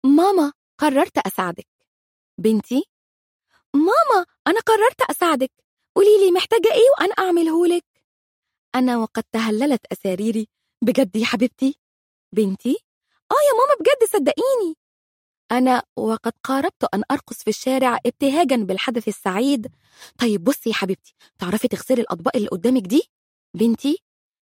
ماما قررت أساعدك بنتي ماما أنا قررت أساعدك قولي لي محتاجة إيه وأنا أعمله لك أنا وقد تهللت أساريري بجد يا حبيبتي بنتي آه يا ماما بجد صدقيني أنا وقد قاربت أن أرقص في الشارع ابتهاجا بالحدث السعيد طيب بصي يا حبيبتي تعرفي تغسلي الأطباق اللي قدامك دي بنتي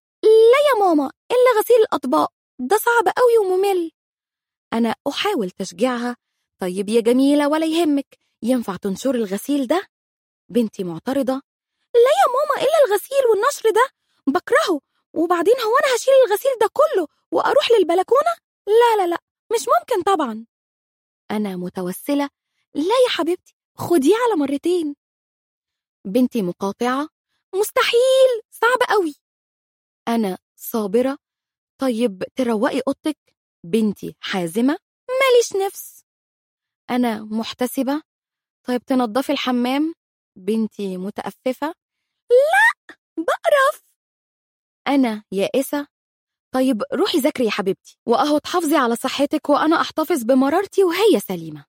لا يا ماما إلا غسيل الأطباق ده صعب قوي وممل أنا أحاول تشجيعها طيب يا جميلة ولا يهمك ينفع تنشر الغسيل ده بنتي معترضة لا يا ماما إلا الغسيل والنشر ده بكرهه وبعدين هو أنا هشيل الغسيل ده كله وأروح للبلكونة لا لا لا مش ممكن طبعا أنا متوسلة لا يا حبيبتي خديه على مرتين بنتي مقاطعة مستحيل صعب قوي أنا صابرة طيب تروقي أوضتك بنتي حازمة ماليش نفس أنا محتسبة طيب تنضفي الحمام بنتي متأففة لا بقرف أنا يائسة طيب روحي ذاكري يا حبيبتي وأهو تحافظي على صحتك وأنا أحتفظ بمرارتي وهي سليمة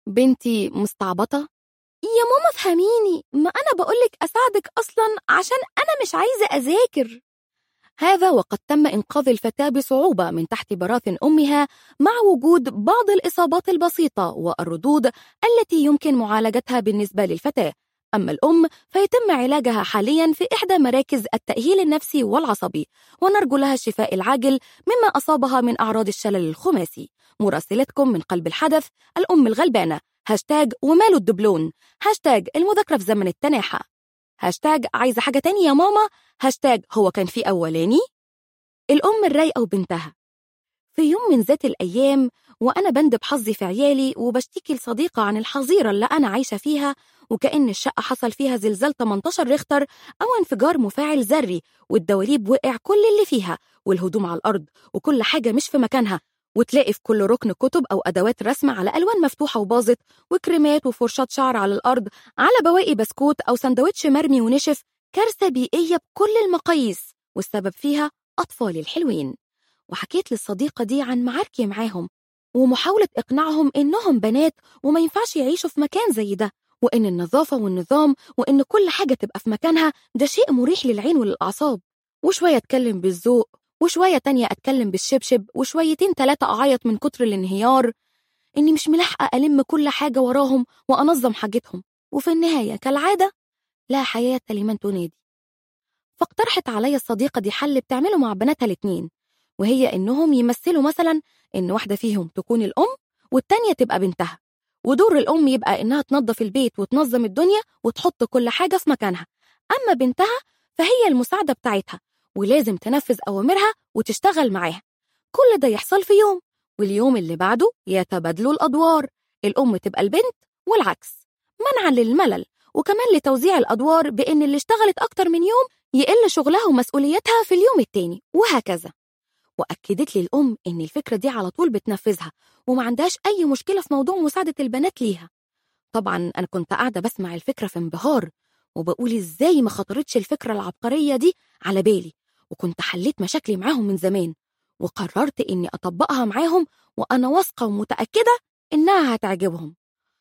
بنتي مستعبطة يا ماما فهميني ما أنا بقولك أساعدك أصلا عشان أنا مش عايزة أذاكر هذا وقد تم إنقاذ الفتاة بصعوبة من تحت براثن أمها مع وجود بعض الإصابات البسيطة والردود التي يمكن معالجتها بالنسبة للفتاة أما الأم فيتم علاجها حاليا في إحدى مراكز التأهيل النفسي والعصبي ونرجو لها الشفاء العاجل مما أصابها من أعراض الشلل الخماسي مراسلتكم من قلب الحدث الأم الغلبانة هاشتاج وماله الدبلون هاشتاج المذاكرة في زمن التناحة هاشتاج عايزة حاجة تانية يا ماما هاشتاج هو كان في أولاني الأم الرايقة وبنتها في يوم من ذات الأيام وأنا بندب حظي في عيالي وبشتكي لصديقة عن الحظيرة اللي أنا عايشة فيها وكأن الشقة حصل فيها زلزال 18 ريختر أو انفجار مفاعل ذري والدواليب وقع كل اللي فيها والهدوم على الأرض وكل حاجة مش في مكانها وتلاقي في كل ركن كتب أو أدوات رسم على ألوان مفتوحة وباظت وكريمات وفرشات شعر على الأرض على بواقي بسكوت أو سندوتش مرمي ونشف كارثة بيئية بكل المقاييس والسبب فيها أطفالي الحلوين وحكيت للصديقة دي عن معاركي معاهم ومحاولة إقناعهم إنهم بنات وما ينفعش يعيشوا في مكان زي ده وإن النظافة والنظام وإن كل حاجة تبقى في مكانها ده شيء مريح للعين وللأعصاب وشوية أتكلم بالذوق وشوية تانية أتكلم بالشبشب وشويتين تلاتة أعيط من كتر الانهيار إني مش ملاحقة ألم كل حاجة وراهم وأنظم حاجتهم وفي النهاية كالعادة لا حياة لمن تنادي فاقترحت عليا الصديقة دي حل بتعمله مع بناتها الاتنين وهي إنهم يمثلوا مثلا إن واحدة فيهم تكون الأم والتانية تبقى بنتها ودور الأم يبقى إنها تنظف البيت وتنظم الدنيا وتحط كل حاجة في مكانها أما بنتها فهي المساعدة بتاعتها ولازم تنفذ أوامرها وتشتغل معاها كل ده يحصل في يوم واليوم اللي بعده يتبادلوا الأدوار الأم تبقى البنت والعكس منعا للملل وكمان لتوزيع الأدوار بإن اللي اشتغلت أكتر من يوم يقل شغلها ومسؤوليتها في اليوم التاني وهكذا وأكدت لي الأم إن الفكرة دي على طول بتنفذها وما عندهاش أي مشكلة في موضوع مساعدة البنات ليها طبعا أنا كنت قاعدة بسمع الفكرة في انبهار وبقول إزاي ما خطرتش الفكرة العبقرية دي على بالي وكنت حليت مشاكلي معاهم من زمان وقررت إني أطبقها معاهم وأنا واثقة ومتأكدة إنها هتعجبهم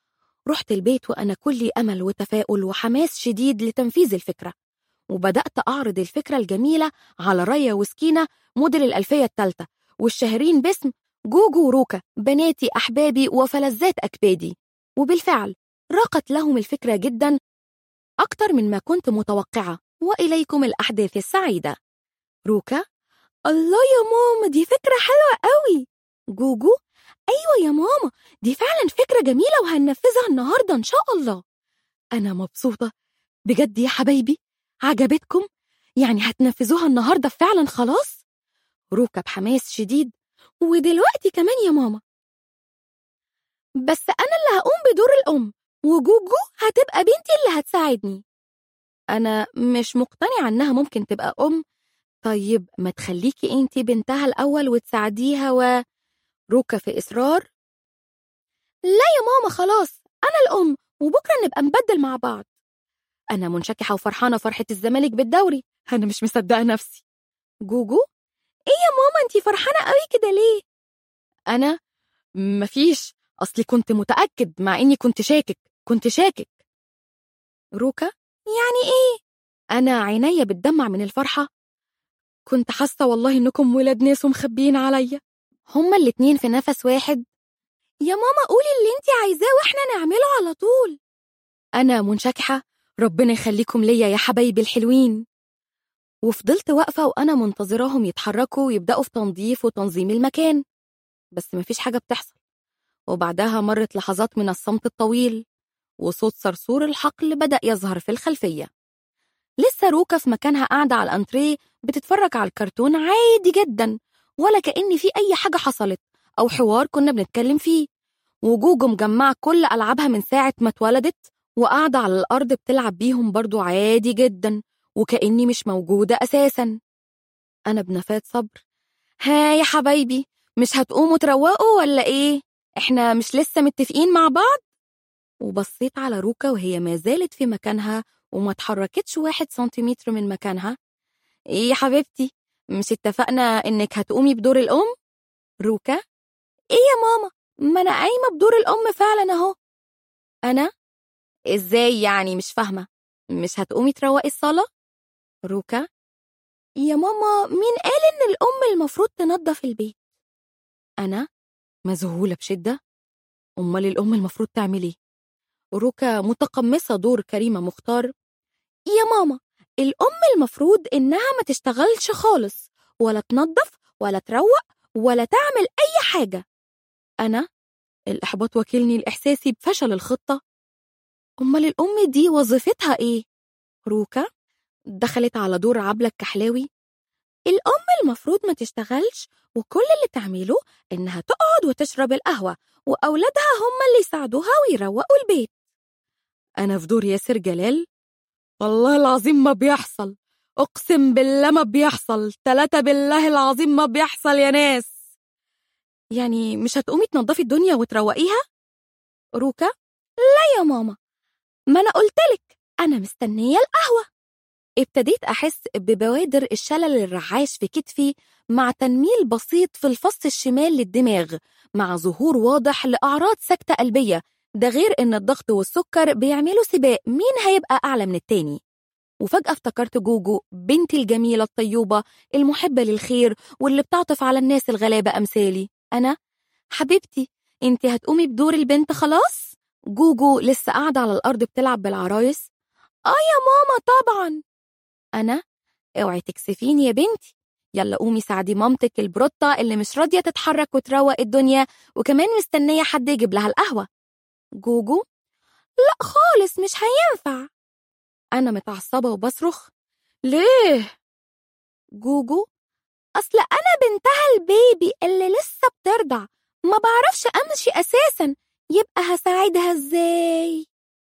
رحت البيت وأنا كلي أمل وتفاؤل وحماس شديد لتنفيذ الفكرة وبدأت أعرض الفكرة الجميلة على ريا وسكينة موديل الألفية الثالثة والشهرين باسم جوجو وروكا بناتي أحبابي وفلذات أكبادي وبالفعل راقت لهم الفكرة جدا أكتر من ما كنت متوقعة وإليكم الأحداث السعيدة روكا الله يا ماما دي فكرة حلوة قوي جوجو أيوة يا ماما دي فعلا فكرة جميلة وهننفذها النهاردة إن شاء الله أنا مبسوطة بجد يا حبايبي عجبتكم؟ يعني هتنفذوها النهاردة فعلا خلاص؟ روكا بحماس شديد ودلوقتي كمان يا ماما بس أنا اللي هقوم بدور الأم وجوجو هتبقى بنتي اللي هتساعدني أنا مش مقتنعة إنها ممكن تبقى أم طيب ما تخليكي انتي بنتها الأول وتساعديها و روكا في إصرار لا يا ماما خلاص أنا الأم وبكرة نبقى نبدل مع بعض أنا منشكحة وفرحانة فرحة الزمالك بالدوري أنا مش مصدقة نفسي جوجو إيه يا ماما أنتي فرحانة قوي كده ليه؟ أنا مفيش أصلي كنت متأكد مع إني كنت شاكك كنت شاكك روكا يعني إيه؟ أنا عينيا بتدمع من الفرحة كنت حاسة والله إنكم ولاد ناس ومخبيين عليا هما الاتنين في نفس واحد يا ماما قولي اللي انت عايزاه واحنا نعمله على طول أنا منشكحة ربنا يخليكم ليا يا حبايبي الحلوين وفضلت واقفة وأنا منتظراهم يتحركوا ويبدأوا في تنظيف وتنظيم المكان بس مفيش حاجة بتحصل وبعدها مرت لحظات من الصمت الطويل وصوت صرصور الحقل بدأ يظهر في الخلفية لسه روكا في مكانها قاعدة على الأنتريه بتتفرج على الكرتون عادي جدا ولا كأن في أي حاجة حصلت أو حوار كنا بنتكلم فيه وجوجو مجمعة كل ألعابها من ساعة ما اتولدت وقاعدة على الأرض بتلعب بيهم برضو عادي جدا وكأني مش موجودة أساسا أنا بنفاد صبر ها يا حبايبي مش هتقوموا تروقوا ولا إيه؟ إحنا مش لسه متفقين مع بعض؟ وبصيت على روكا وهي ما زالت في مكانها وما اتحركتش واحد سنتيمتر من مكانها إيه يا حبيبتي مش اتفقنا إنك هتقومي بدور الأم؟ روكا إيه يا ماما ما أنا قايمة بدور الأم فعلا أهو أنا؟ إزاي يعني مش فاهمة مش هتقومي تروقي الصالة؟ روكا يا ماما مين قال إن الأم المفروض تنظف البيت؟ أنا مذهولة بشدة أمال الأم المفروض تعمل إيه؟ روكا متقمصة دور كريمة مختار يا ماما الأم المفروض إنها ما تشتغلش خالص ولا تنظف ولا تروق ولا تعمل أي حاجة أنا الإحباط وكلني لإحساسي بفشل الخطة أمال الأم دي وظيفتها إيه؟ روكا دخلت على دور عبلة الكحلاوي الأم المفروض ما تشتغلش وكل اللي تعمله إنها تقعد وتشرب القهوة وأولادها هم اللي يساعدوها ويروقوا البيت أنا في دور ياسر جلال والله العظيم ما بيحصل أقسم بالله ما بيحصل تلاتة بالله العظيم ما بيحصل يا ناس يعني مش هتقومي تنظفي الدنيا وتروقيها؟ روكا لا يا ماما ما أنا قلتلك أنا مستنية القهوة ابتديت أحس ببوادر الشلل الرعاش في كتفي مع تنميل بسيط في الفص الشمال للدماغ مع ظهور واضح لأعراض سكتة قلبية ده غير إن الضغط والسكر بيعملوا سباق مين هيبقى أعلى من التاني وفجأة افتكرت جوجو بنتي الجميلة الطيوبة المحبة للخير واللي بتعطف على الناس الغلابة أمثالي أنا حبيبتي انت هتقومي بدور البنت خلاص؟ جوجو لسه قاعدة على الأرض بتلعب بالعرايس آه يا ماما طبعا أنا اوعي تكسفيني يا بنتي يلا قومي ساعدي مامتك البروتة اللي مش راضية تتحرك وتروق الدنيا وكمان مستنية حد يجيب لها القهوة جوجو لا خالص مش هينفع أنا متعصبة وبصرخ ليه؟ جوجو أصل أنا بنتها البيبي اللي لسه بترضع ما بعرفش أمشي أساسا يبقى هساعدها إزاي؟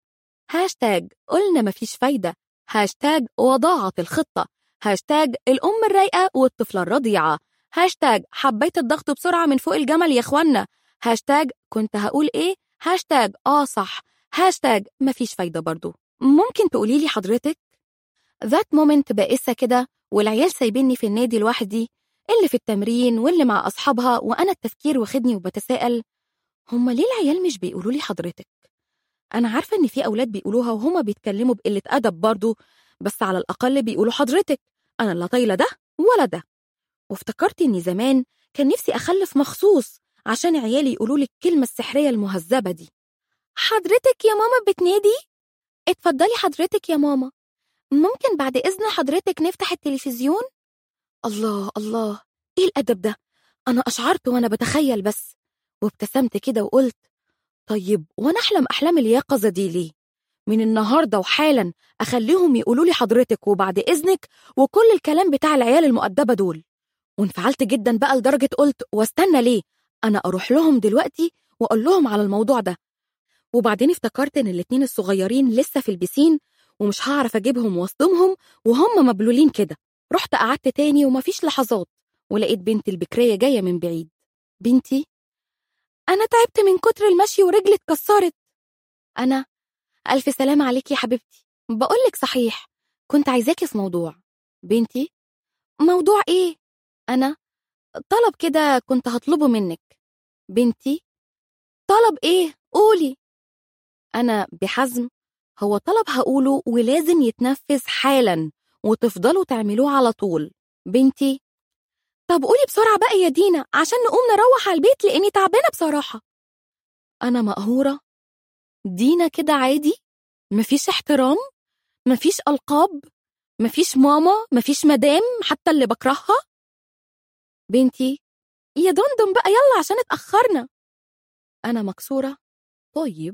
هاشتاج قلنا مفيش فايدة هاشتاج وضاعت الخطة هاشتاج الأم الرايقة والطفلة الرضيعة هاشتاج حبيت الضغط بسرعة من فوق الجمل يا إخوانا هاشتاج كنت هقول إيه هاشتاج آه صح هاشتاج مفيش فايدة برضو ممكن تقولي لي حضرتك ذات مومنت بائسة كده والعيال سايبيني في النادي لوحدي اللي في التمرين واللي مع أصحابها وأنا التفكير واخدني وبتساءل هما ليه العيال مش بيقولوا لي حضرتك أنا عارفة إن في أولاد بيقولوها وهما بيتكلموا بقلة أدب برضو بس على الأقل بيقولوا حضرتك أنا لا طايلة ده ولا ده وافتكرت إني زمان كان نفسي أخلف مخصوص عشان عيالي يقولوا لي الكلمة السحرية المهذبة دي حضرتك يا ماما بتنادي؟ اتفضلي حضرتك يا ماما ممكن بعد إذن حضرتك نفتح التلفزيون؟ الله الله إيه الأدب ده؟ أنا أشعرت وأنا بتخيل بس وابتسمت كده وقلت طيب وأنا أحلم أحلام اليقظة دي ليه؟ من النهاردة وحالا أخليهم يقولوا لي حضرتك وبعد إذنك وكل الكلام بتاع العيال المؤدبة دول وانفعلت جدا بقى لدرجة قلت واستنى ليه؟ أنا أروح لهم دلوقتي وأقول لهم على الموضوع ده وبعدين افتكرت إن الاتنين الصغيرين لسه في البسين ومش هعرف أجيبهم واصدمهم وهم مبلولين كده رحت قعدت تاني ومفيش لحظات ولقيت بنتي البكرية جاية من بعيد بنتي أنا تعبت من كتر المشي ورجلي اتكسرت أنا ألف سلام عليك يا حبيبتي بقولك صحيح كنت عايزاكي في موضوع بنتي موضوع إيه؟ أنا طلب كده كنت هطلبه منك بنتي طلب إيه؟ قولي أنا بحزم هو طلب هقوله ولازم يتنفذ حالا وتفضلوا تعملوه على طول بنتي طب قولي بسرعة بقى يا دينا عشان نقوم نروح على البيت لأني تعبانة بصراحة أنا مقهورة دينا كده عادي مفيش احترام مفيش ألقاب مفيش ماما مفيش مدام حتى اللي بكرهها بنتي يا دندن بقى يلا عشان اتأخرنا أنا مكسورة طيب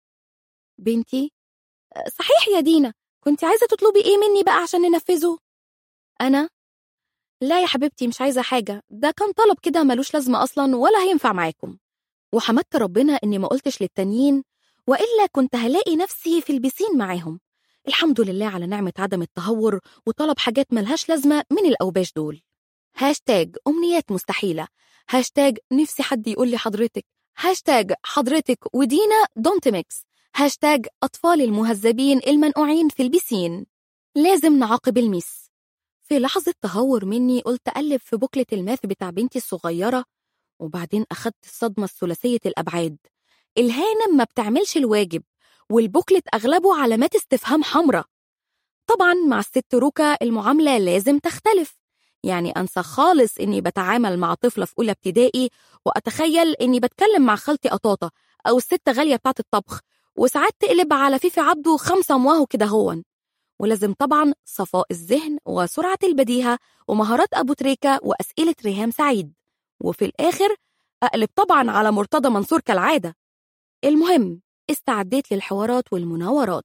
بنتي صحيح يا دينا كنت عايزة تطلبي إيه مني بقى عشان ننفذه أنا لا يا حبيبتي مش عايزة حاجة ده كان طلب كده ملوش لازمة أصلا ولا هينفع معاكم وحمدت ربنا إني ما قلتش للتانيين وإلا كنت هلاقي نفسي في البسين معاهم الحمد لله على نعمة عدم التهور وطلب حاجات ملهاش لازمة من الأوباش دول هاشتاج أمنيات مستحيلة هاشتاج نفسي حد يقول لي حضرتك هاشتاج حضرتك ودينا دونت ميكس هاشتاج أطفال المهذبين المنقوعين في البسين لازم نعاقب الميس في لحظة تهور مني قلت أقلب في بوكلة الماث بتاع بنتي الصغيرة وبعدين أخدت الصدمة الثلاثية الأبعاد الهانم ما بتعملش الواجب والبوكلت أغلبه علامات استفهام حمراء طبعا مع الست روكا المعاملة لازم تختلف يعني أنسى خالص إني بتعامل مع طفلة في أولى ابتدائي وأتخيل إني بتكلم مع خالتي قطاطة أو الست غالية بتاعت الطبخ وساعات تقلب على فيفي عبده خمسة مواهو كده هون ولازم طبعا صفاء الذهن وسرعة البديهة ومهارات أبو تريكة وأسئلة ريهام سعيد وفي الآخر أقلب طبعا على مرتضى منصور كالعادة المهم استعديت للحوارات والمناورات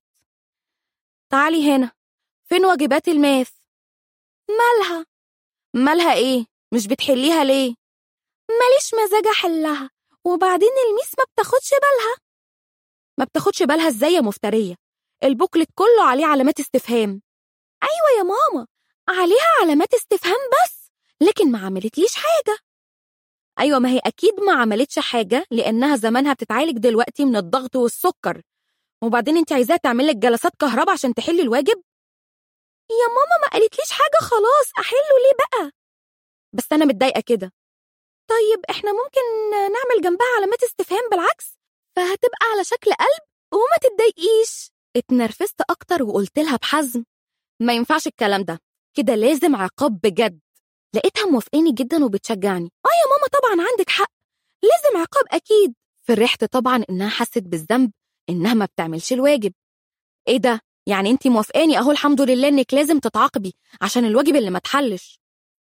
تعالي هنا فين واجبات الماث مالها مالها ايه مش بتحليها ليه ماليش مزاج احلها وبعدين الميس ما بتاخدش بالها ما بتاخدش بالها ازاي يا مفتريه البوكلت كله عليه علامات استفهام ايوه يا ماما عليها علامات استفهام بس لكن ما عملتليش حاجه ايوه ما هي اكيد ما عملتش حاجه لانها زمانها بتتعالج دلوقتي من الضغط والسكر وبعدين انت عايزاها تعمل لك جلسات كهرباء عشان تحلي الواجب يا ماما ما قالتليش حاجه خلاص احله ليه بقى بس انا متضايقه كده طيب احنا ممكن نعمل جنبها علامات استفهام بالعكس فهتبقى على شكل قلب وما تتضايقيش اتنرفزت اكتر وقلت لها بحزم ما ينفعش الكلام ده كده لازم عقاب بجد لقيتها موافقاني جدا وبتشجعني اه يا ماما طبعا عندك حق لازم عقاب اكيد فرحت طبعا انها حست بالذنب انها ما بتعملش الواجب ايه ده يعني انت موافقاني اهو الحمد لله انك لازم تتعاقبي عشان الواجب اللي ما اتحلش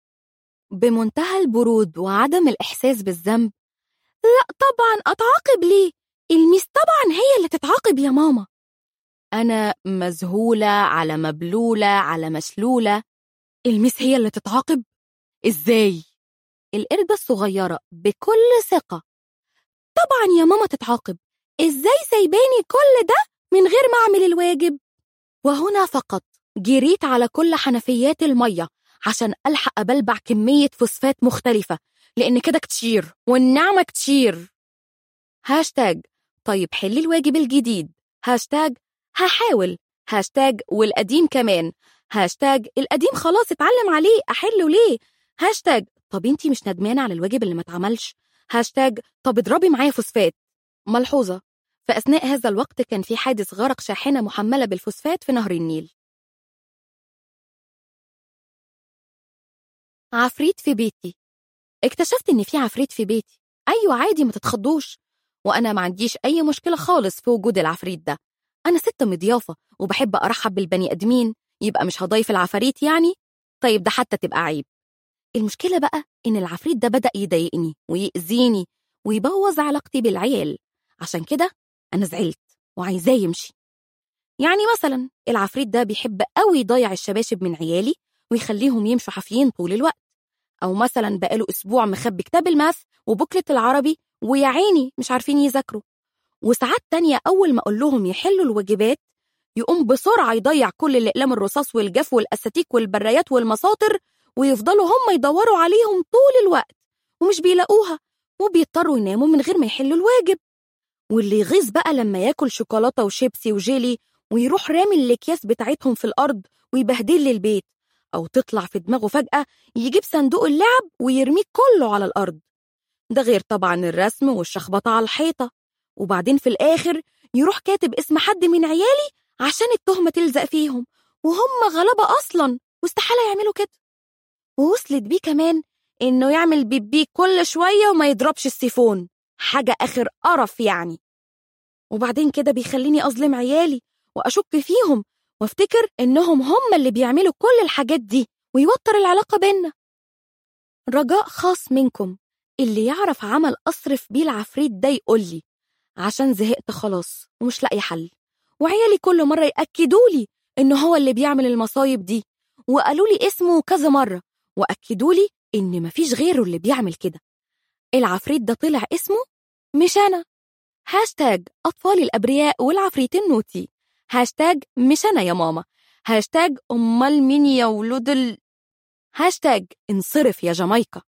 بمنتهى البرود وعدم الاحساس بالذنب لا طبعا اتعاقب ليه الميس طبعا هي اللي تتعاقب يا ماما انا مذهوله على مبلوله على مشلوله الميس هي اللي تتعاقب ازاي القردة الصغيرة بكل ثقة طبعا يا ماما تتعاقب ازاي سايباني كل ده من غير ما اعمل الواجب وهنا فقط جريت على كل حنفيات المية عشان ألحق أبلبع كمية فوسفات مختلفة لأن كده كتير والنعمة كتير هاشتاج طيب حلي الواجب الجديد هاشتاج هحاول هاشتاج والقديم كمان هاشتاج القديم خلاص اتعلم عليه أحله ليه هاشتاج طب انتي مش ندمانة على الواجب اللي ما اتعملش هاشتاج طب اضربي معايا فوسفات ملحوظة في أثناء هذا الوقت كان في حادث غرق شاحنة محملة بالفوسفات في نهر النيل عفريت في بيتي اكتشفت ان في عفريت في بيتي ايوه عادي ما تتخضوش وانا ما عنديش اي مشكله خالص في وجود العفريت ده انا ست مضيافه وبحب ارحب بالبني ادمين يبقى مش هضيف العفاريت يعني طيب ده حتى تبقى عيب المشكله بقى ان العفريت ده بدا يضايقني ويأذيني ويبوظ علاقتي بالعيال عشان كده انا زعلت وعايزاه يمشي يعني مثلا العفريت ده بيحب قوي يضيع الشباشب من عيالي ويخليهم يمشوا حافيين طول الوقت أو مثلا بقاله أسبوع مخبي كتاب الماث وبوكلة العربي ويا عيني مش عارفين يذاكروا وساعات تانية أول ما أقول لهم يحلوا الواجبات يقوم بسرعة يضيع كل الأقلام الرصاص والجاف والأساتيك والبرايات والمساطر ويفضلوا هم يدوروا عليهم طول الوقت ومش بيلاقوها وبيضطروا يناموا من غير ما يحلوا الواجب واللي يغيظ بقى لما ياكل شوكولاتة وشيبسي وجيلي ويروح رامي الأكياس بتاعتهم في الأرض ويبهدل لي البيت أو تطلع في دماغه فجأة يجيب صندوق اللعب ويرميه كله على الأرض ده غير طبعا الرسم والشخبطة على الحيطة وبعدين في الآخر يروح كاتب اسم حد من عيالي عشان التهمة تلزق فيهم وهم غلبة أصلا واستحالة يعملوا كده ووصلت بيه كمان إنه يعمل بيبي كل شوية وما يضربش السيفون حاجة آخر قرف يعني وبعدين كده بيخليني أظلم عيالي وأشك فيهم وافتكر إنهم هم اللي بيعملوا كل الحاجات دي ويوتر العلاقة بينا رجاء خاص منكم اللي يعرف عمل أصرف بيه العفريت ده يقول لي عشان زهقت خلاص ومش لاقي حل وعيالي كل مرة يأكدوا لي إن هو اللي بيعمل المصايب دي وقالوا لي اسمه كذا مرة وأكدوا لي إن مفيش غيره اللي بيعمل كده العفريت ده طلع اسمه مش أنا هاشتاج أطفال الأبرياء والعفريت النوتي هاشتاج مش أنا يا ماما هاشتاج أمال مين يا ولود ال... هاشتاج انصرف يا جامايكا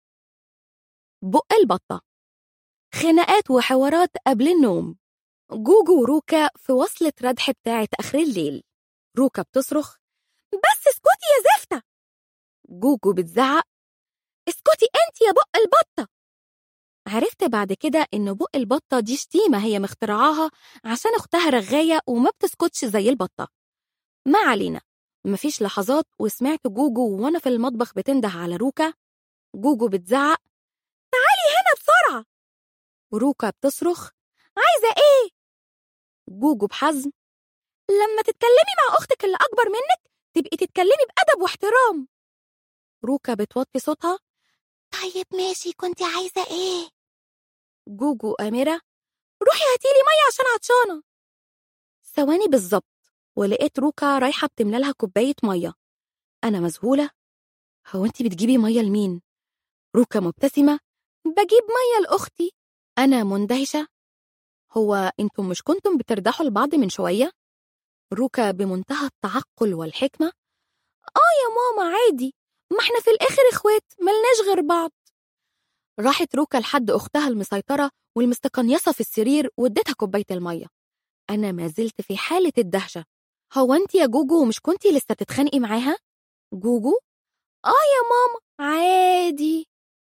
بق البطة خناقات وحوارات قبل النوم جوجو وروكا في وصلة ردح بتاعة آخر الليل روكا بتصرخ بس اسكتي يا زفتة جوجو بتزعق اسكتي انت يا بق البطة عرفت بعد كده إن بق البطة دي شتيمة هي مخترعاها عشان أختها رغاية وما بتسكتش زي البطة ما علينا مفيش لحظات وسمعت جوجو وأنا في المطبخ بتنده على روكا جوجو بتزعق تعالي هنا بسرعة وروكا بتصرخ عايزة إيه؟ جوجو بحزم لما تتكلمي مع أختك اللي أكبر منك تبقي تتكلمي بأدب واحترام روكا بتوطي صوتها طيب ماشي كنت عايزة إيه؟ جوجو أميرة روحي هاتيلي مية عشان عطشانة ثواني بالظبط ولقيت روكا رايحة بتملى لها كوباية مية أنا مذهولة هو أنت بتجيبي مية لمين؟ روكا مبتسمة بجيب مية لأختي أنا مندهشة هو أنتم مش كنتم بتردحوا لبعض من شوية؟ روكا بمنتهى التعقل والحكمة آه يا ماما عادي ما احنا في الآخر إخوات ملناش غير بعض راحت روكا لحد أختها المسيطرة والمستقنيصة في السرير واديتها كوباية المية أنا ما زلت في حالة الدهشة هو أنت يا جوجو مش كنتي لسه تتخانقي معاها؟ جوجو؟ آه يا ماما عادي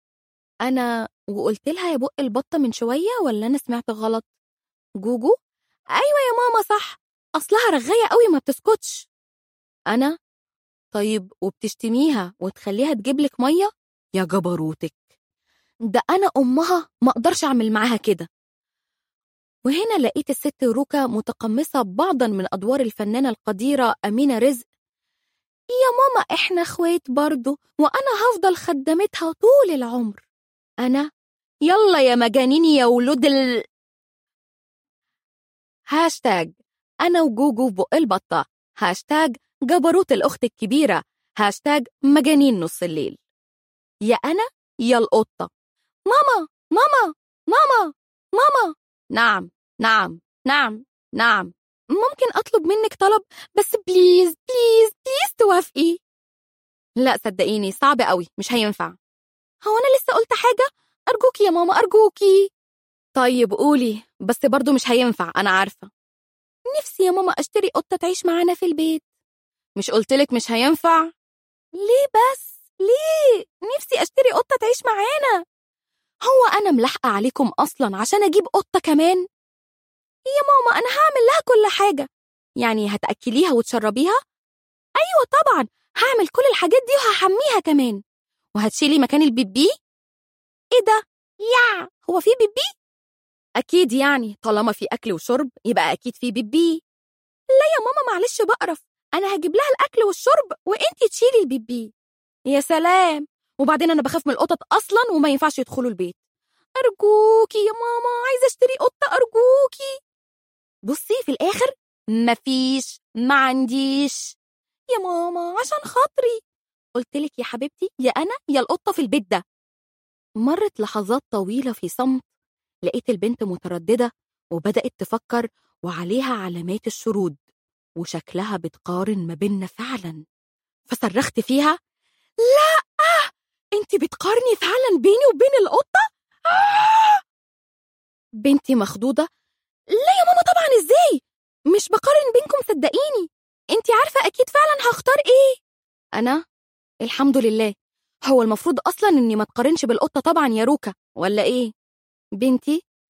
أنا وقلت لها يا بق البطة من شوية ولا أنا سمعت غلط؟ جوجو؟ أيوة يا ماما صح أصلها رغاية قوي ما بتسكتش أنا؟ طيب وبتشتميها وتخليها تجيبلك مية؟ يا جبروتك ده أنا أمها ما أقدرش أعمل معاها كده وهنا لقيت الست روكا متقمصة بعضا من أدوار الفنانة القديرة أمينة رزق يا ماما إحنا إخوات برضو وأنا هفضل خدمتها طول العمر أنا يلا يا مجانيني يا ولود ال هاشتاج أنا وجوجو بق البطة هاشتاج جبروت الأخت الكبيرة هاشتاج مجانين نص الليل يا أنا يا القطة ماما ماما ماما ماما نعم نعم نعم نعم ممكن أطلب منك طلب بس بليز بليز بليز توافقي لا صدقيني صعب قوي مش هينفع هو أنا لسه قلت حاجة أرجوكي يا ماما أرجوكي طيب قولي بس برضو مش هينفع أنا عارفة نفسي يا ماما أشتري قطة تعيش معانا في البيت مش قلتلك مش هينفع ليه بس ليه نفسي أشتري قطة تعيش معانا هو أنا ملحقة عليكم أصلا عشان أجيب قطة كمان يا ماما أنا هعمل لها كل حاجة يعني هتأكليها وتشربيها أيوة طبعا هعمل كل الحاجات دي وهحميها كمان وهتشيلي مكان البيبي إيه ده يا هو في بيبي أكيد يعني طالما في أكل وشرب يبقى أكيد في بيبي لا يا ماما معلش بقرف أنا هجيب لها الأكل والشرب وإنتي تشيلي البيبي يا سلام وبعدين أنا بخاف من القطط أصلا وما ينفعش يدخلوا البيت أرجوكي يا ماما عايزة أشتري قطة أرجوكي بصي في الآخر مفيش ما عنديش يا ماما عشان خاطري قلتلك يا حبيبتي يا أنا يا القطة في البيت ده مرت لحظات طويلة في صمت لقيت البنت مترددة وبدأت تفكر وعليها علامات الشرود وشكلها بتقارن ما بيننا فعلا فصرخت فيها لا انت بتقارني فعلا بيني وبين القطة آه! بنتي مخضوضة لا يا ماما طبعا ازاي مش بقارن بينكم صدقيني انت عارفة اكيد فعلا هختار ايه انا الحمد لله هو المفروض اصلا اني ما تقارنش بالقطة طبعا يا روكا ولا ايه بنتي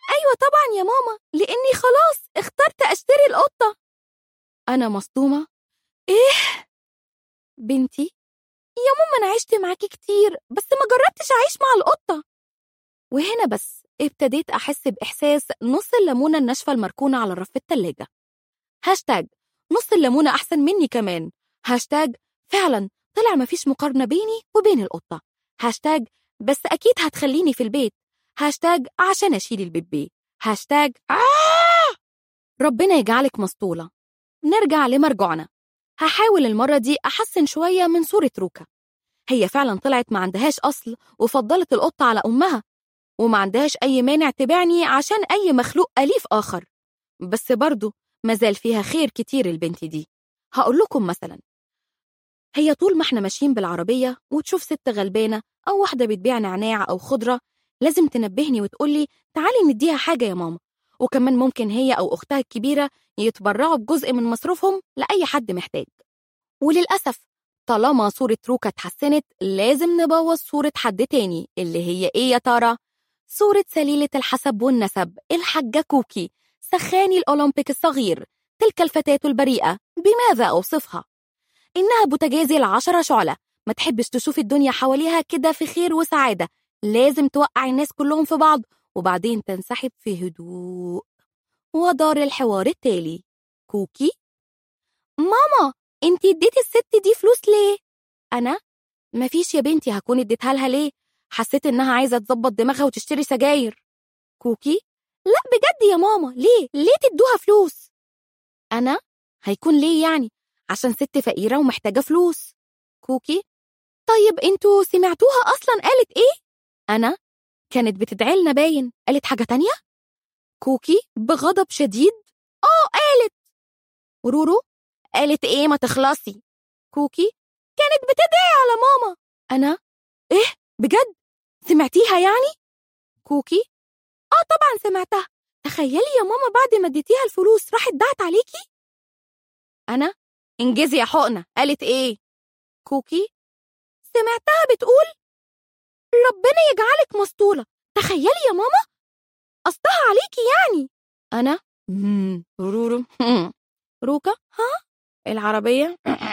أيوة طبعا يا ماما لأني خلاص اخترت أشتري القطة أنا مصدومة إيه؟ بنتي يا ماما أنا عشت معاكي كتير بس ما جربتش أعيش مع القطة وهنا بس ابتديت أحس بإحساس نص الليمونة الناشفة المركونة على رف التلاجة هاشتاج نص الليمونة أحسن مني كمان هاشتاج فعلا طلع مفيش مقارنة بيني وبين القطة هاشتاج بس أكيد هتخليني في البيت هاشتاج عشان أشيل البيبي هاشتاج آه! ربنا يجعلك مسطولة نرجع لمرجعنا هحاول المرة دي أحسن شوية من صورة روكا هي فعلا طلعت ما عندهاش أصل وفضلت القطة على أمها وما عندهاش أي مانع تبيعني عشان أي مخلوق أليف آخر بس برضه مازال فيها خير كتير البنت دي هقول لكم مثلا هي طول ما احنا ماشيين بالعربية وتشوف ست غلبانة أو واحدة بتبيع نعناع أو خضرة لازم تنبهني وتقولي تعالي نديها حاجة يا ماما وكمان ممكن هي أو أختها الكبيرة يتبرعوا بجزء من مصروفهم لأي حد محتاج وللأسف طالما صورة روكا اتحسنت لازم نبوظ صورة حد تاني اللي هي إيه يا ترى؟ صورة سليلة الحسب والنسب الحاجة كوكي سخاني الأولمبيك الصغير تلك الفتاة البريئة بماذا أوصفها؟ إنها بوتجازي العشرة شعلة ما تحبش تشوف الدنيا حواليها كده في خير وسعادة لازم توقع الناس كلهم في بعض وبعدين تنسحب في هدوء ودار الحوار التالي كوكي ماما انتي اديتي الست دي فلوس ليه؟ أنا؟ مفيش يا بنتي هكون اديتها لها ليه؟ حسيت إنها عايزة تظبط دماغها وتشتري سجاير كوكي؟ لا بجد يا ماما ليه؟ ليه تدوها فلوس؟ أنا؟ هيكون ليه يعني؟ عشان ست فقيرة ومحتاجة فلوس كوكي؟ طيب انتوا سمعتوها أصلا قالت إيه؟ أنا؟ كانت بتدعي لنا باين قالت حاجة تانية؟ كوكي بغضب شديد آه قالت ورورو قالت إيه ما تخلصي كوكي كانت بتدعي على ماما أنا إيه بجد سمعتيها يعني كوكي آه طبعا سمعتها تخيلي يا ماما بعد ما اديتيها الفلوس راحت دعت عليكي أنا انجزي يا حقنة قالت إيه كوكي سمعتها بتقول ربنا يجعلك مسطولة تخيلي يا ماما قصدها عليكي يعني أنا مم. رورو روكا ها العربية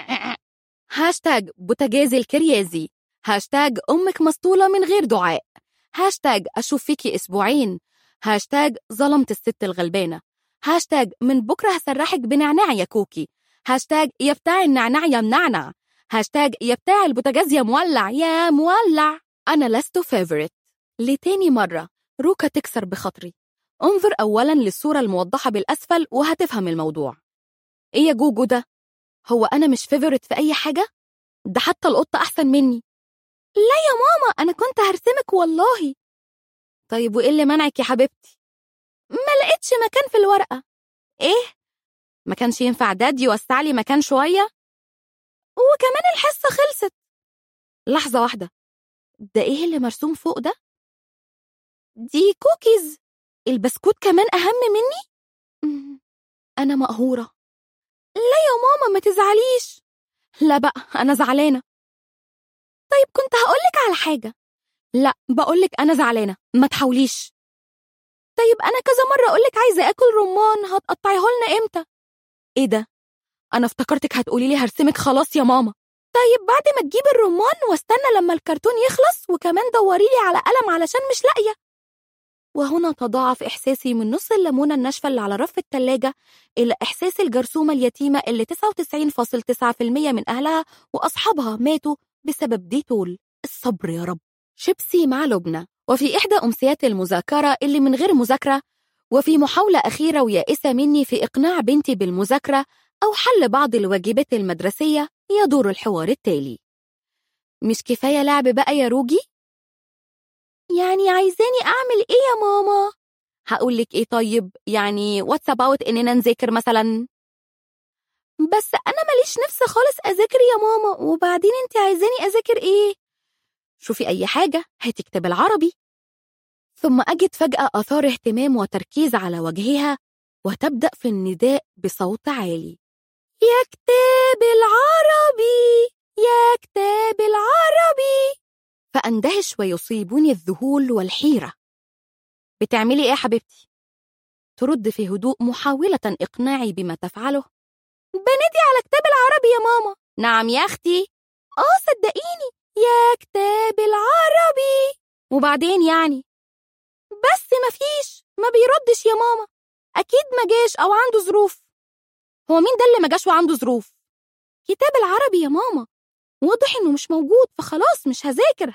هاشتاج بوتجازي الكريازي هاشتاج أمك مسطولة من غير دعاء هاشتاج أشوف فيكي أسبوعين هاشتاج ظلمت الست الغلبانة هاشتاج من بكرة هسرحك بنعناع يا كوكي هاشتاج يا بتاع النعناع يا منعنع هاشتاج يا بتاع البوتاجاز يا مولع يا مولع أنا لست فيفورت لتاني مرة روكا تكسر بخاطري انظر أولا للصورة الموضحة بالأسفل وهتفهم الموضوع إيه يا جوجو ده؟ هو أنا مش فيفورت في أي حاجة؟ ده حتى القطة أحسن مني لا يا ماما أنا كنت هرسمك والله طيب وإيه اللي منعك يا حبيبتي؟ ما لقيتش مكان في الورقة إيه؟ ما كانش ينفع داد يوسع لي مكان شوية؟ وكمان الحصة خلصت لحظة واحدة ده إيه اللي مرسوم فوق ده؟ دي كوكيز البسكوت كمان أهم مني؟ مم، أنا مقهورة لا يا ماما ما تزعليش لا بقى أنا زعلانة طيب كنت هقولك على حاجة لا بقولك أنا زعلانة ما تحاوليش طيب أنا كذا مرة أقولك عايزة آكل رمان هتقطعيه لنا إمتى؟ إيه ده؟ أنا افتكرتك هتقولي لي هرسمك خلاص يا ماما طيب بعد ما تجيب الرمان واستنى لما الكرتون يخلص وكمان دوري لي على قلم علشان مش لاقية وهنا تضاعف إحساسي من نص الليمونة الناشفة اللي على رف التلاجة إلى إحساس الجرثومة اليتيمة اللي 99.9% من أهلها وأصحابها ماتوا بسبب ديتول الصبر يا رب شيبسي مع لبنى وفي إحدى أمسيات المذاكرة اللي من غير مذاكرة وفي محاولة أخيرة ويائسة مني في إقناع بنتي بالمذاكرة أو حل بعض الواجبات المدرسية يدور الحوار التالي مش كفاية لعب بقى يا روجي؟ يعني عايزاني أعمل إيه يا ماما؟ هقولك إيه طيب يعني واتس أباوت إننا نذاكر مثلا بس أنا ماليش نفس خالص أذاكر يا ماما وبعدين أنت عايزاني أذاكر إيه؟ شوفي أي حاجة هاتي كتاب العربي ثم أجد فجأة آثار اهتمام وتركيز على وجهها وتبدأ في النداء بصوت عالي يا كتاب العربي يا كتاب العربي فأندهش ويصيبني الذهول والحيرة بتعملي إيه يا حبيبتي؟ ترد في هدوء محاولة إقناعي بما تفعله بندي على كتاب العربي يا ماما نعم يا أختي آه صدقيني يا كتاب العربي وبعدين يعني بس مفيش ما بيردش يا ماما أكيد ما جاش أو عنده ظروف هو مين ده اللي ما جاش وعنده ظروف كتاب العربي يا ماما واضح إنه مش موجود فخلاص مش هذاكر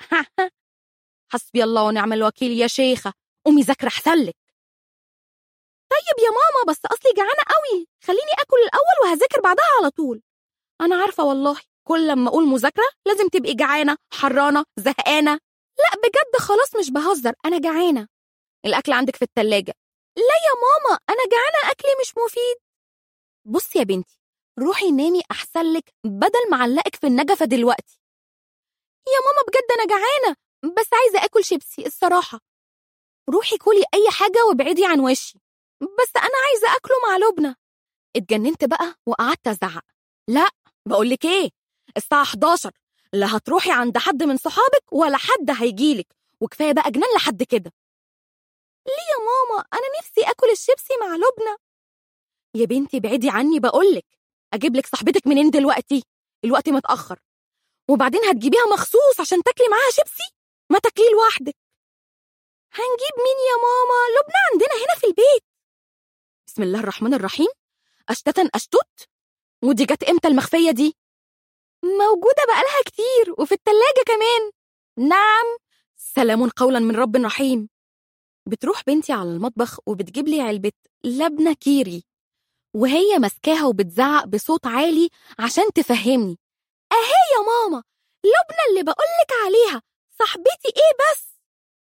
حسبي الله ونعم الوكيل يا شيخة قومي ذاكرة أحسن لك طيب يا ماما بس أصلي جعانة قوي خليني أكل الأول وهذاكر بعدها على طول أنا عارفة والله كل لما أقول مذاكرة لازم تبقي جعانة حرانة زهقانة لا بجد خلاص مش بهزر أنا جعانة الأكل عندك في التلاجة لا يا ماما أنا جعانة أكلي مش مفيد بصي يا بنتي روحي نامي أحسن لك بدل ما أعلقك في النجفة دلوقتي يا ماما بجد أنا جعانة بس عايزة آكل شيبسي الصراحة روحي كلي أي حاجة وابعدي عن وشي بس أنا عايزة أكله مع لبنى اتجننت بقى وقعدت أزعق لا بقولك إيه الساعة 11 لا هتروحي عند حد من صحابك ولا حد هيجيلك وكفاية بقى جنان لحد كده ليه يا ماما أنا نفسي أكل الشيبسي مع لبنى يا بنتي بعيدي عني بقولك أجيب لك صاحبتك منين دلوقتي الوقت متأخر وبعدين هتجيبيها مخصوص عشان تاكلي معاها شيبسي ما تاكليه لوحدك هنجيب مين يا ماما لبنى عندنا هنا في البيت بسم الله الرحمن الرحيم أشتتا أشتت ودي جت إمتى المخفية دي موجودة بقالها كتير وفي التلاجة كمان نعم سلام قولا من رب رحيم بتروح بنتي على المطبخ وبتجيب لي علبة لبنة كيري وهي ماسكاها وبتزعق بصوت عالي عشان تفهمني أهي يا ماما لبنى اللي بقولك عليها صاحبتي إيه بس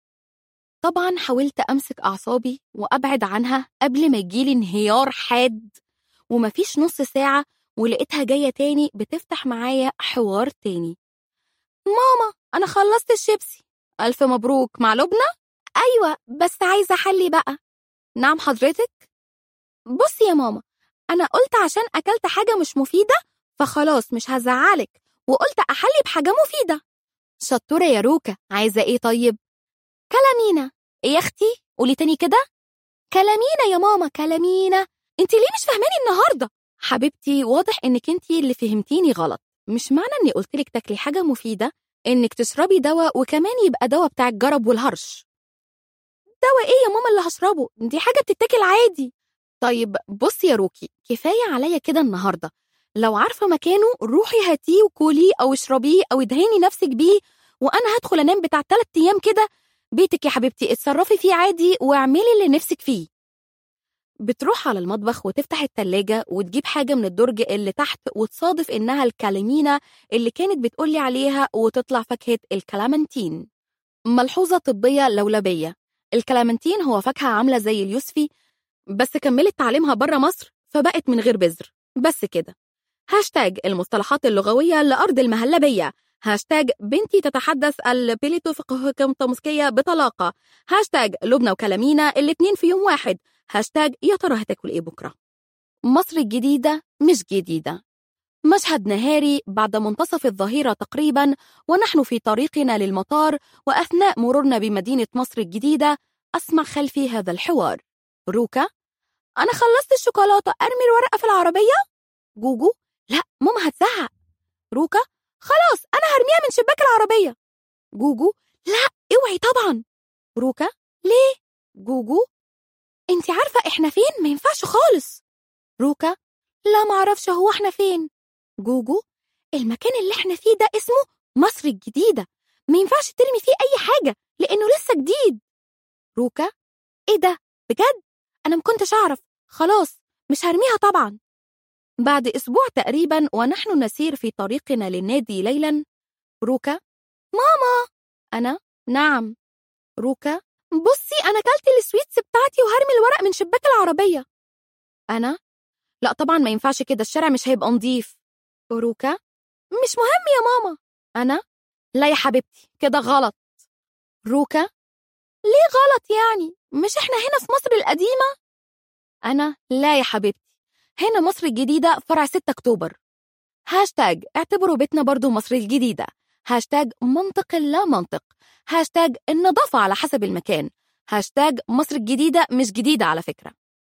طبعا حاولت أمسك أعصابي وأبعد عنها قبل ما يجيلي انهيار حاد ومفيش نص ساعة ولقيتها جاية تاني بتفتح معايا حوار تاني ماما أنا خلصت الشيبسي ألف مبروك مع لبنى؟ أيوة بس عايزة حلي بقى نعم حضرتك؟ بصي يا ماما أنا قلت عشان أكلت حاجة مش مفيدة فخلاص مش هزعلك وقلت أحلي بحاجة مفيدة شطورة يا روكا عايزة إيه طيب؟ كلامينا إيه يا أختي؟ قولي تاني كده كلامينا يا ماما كلامينا انت ليه مش فاهماني النهارده حبيبتي واضح انك انت اللي فهمتيني غلط مش معنى اني قلت لك تاكلي حاجه مفيده انك تشربي دواء وكمان يبقى دواء بتاع الجرب والهرش دواء ايه يا ماما اللي هشربه دي حاجه بتتاكل عادي طيب بصي يا روكي كفايه عليا كده النهارده لو عارفه مكانه روحي هاتيه وكليه او اشربيه او ادهني نفسك بيه وانا هدخل انام بتاع تلات ايام كده بيتك يا حبيبتي اتصرفي فيه عادي واعملي اللي نفسك فيه بتروح على المطبخ وتفتح التلاجة وتجيب حاجة من الدرج اللي تحت وتصادف إنها الكاليمينا اللي كانت بتقولي عليها وتطلع فاكهة الكلامنتين ملحوظة طبية لولبية الكلامنتين هو فاكهة عاملة زي اليوسفي بس كملت تعليمها بره مصر فبقت من غير بذر بس كده هاشتاج المصطلحات اللغوية لأرض المهلبية هاشتاج بنتي تتحدث البيليتو فقهكمتمسكية بطلاقة هاشتاج لبنى وكلامينا الاتنين في يوم واحد هاشتاج يا ترى هتاكل ايه بكرة مصر الجديدة مش جديدة مشهد نهاري بعد منتصف الظهيرة تقريبا ونحن في طريقنا للمطار وأثناء مرورنا بمدينة مصر الجديدة أسمع خلفي هذا الحوار روكا أنا خلصت الشوكولاتة أرمي الورقة في العربية؟ جوجو لا ماما هتزعق روكا خلاص أنا هرميها من شباك العربية جوجو لا اوعي طبعا روكا ليه؟ جوجو انت عارفة احنا فين؟ ما ينفعش خالص روكا لا معرفش هو احنا فين جوجو المكان اللي احنا فيه ده اسمه مصر الجديدة ما ينفعش ترمي فيه أي حاجة لأنه لسه جديد روكا ايه ده؟ بجد؟ أنا مكنتش أعرف خلاص مش هرميها طبعا بعد أسبوع تقريبا ونحن نسير في طريقنا للنادي ليلا روكا ماما أنا نعم روكا بصي أنا كلت السويتس بتاعتي وهرمي الورق من شباك العربية أنا لا طبعا ما ينفعش كده الشارع مش هيبقى نظيف روكا مش مهم يا ماما أنا لا يا حبيبتي كده غلط روكا ليه غلط يعني مش احنا هنا في مصر القديمة أنا لا يا حبيبتي هنا مصر الجديدة فرع 6 أكتوبر هاشتاج اعتبروا بيتنا برضو مصر الجديدة هاشتاج منطق لا منطق هاشتاج النظافة على حسب المكان هاشتاج مصر الجديدة مش جديدة على فكرة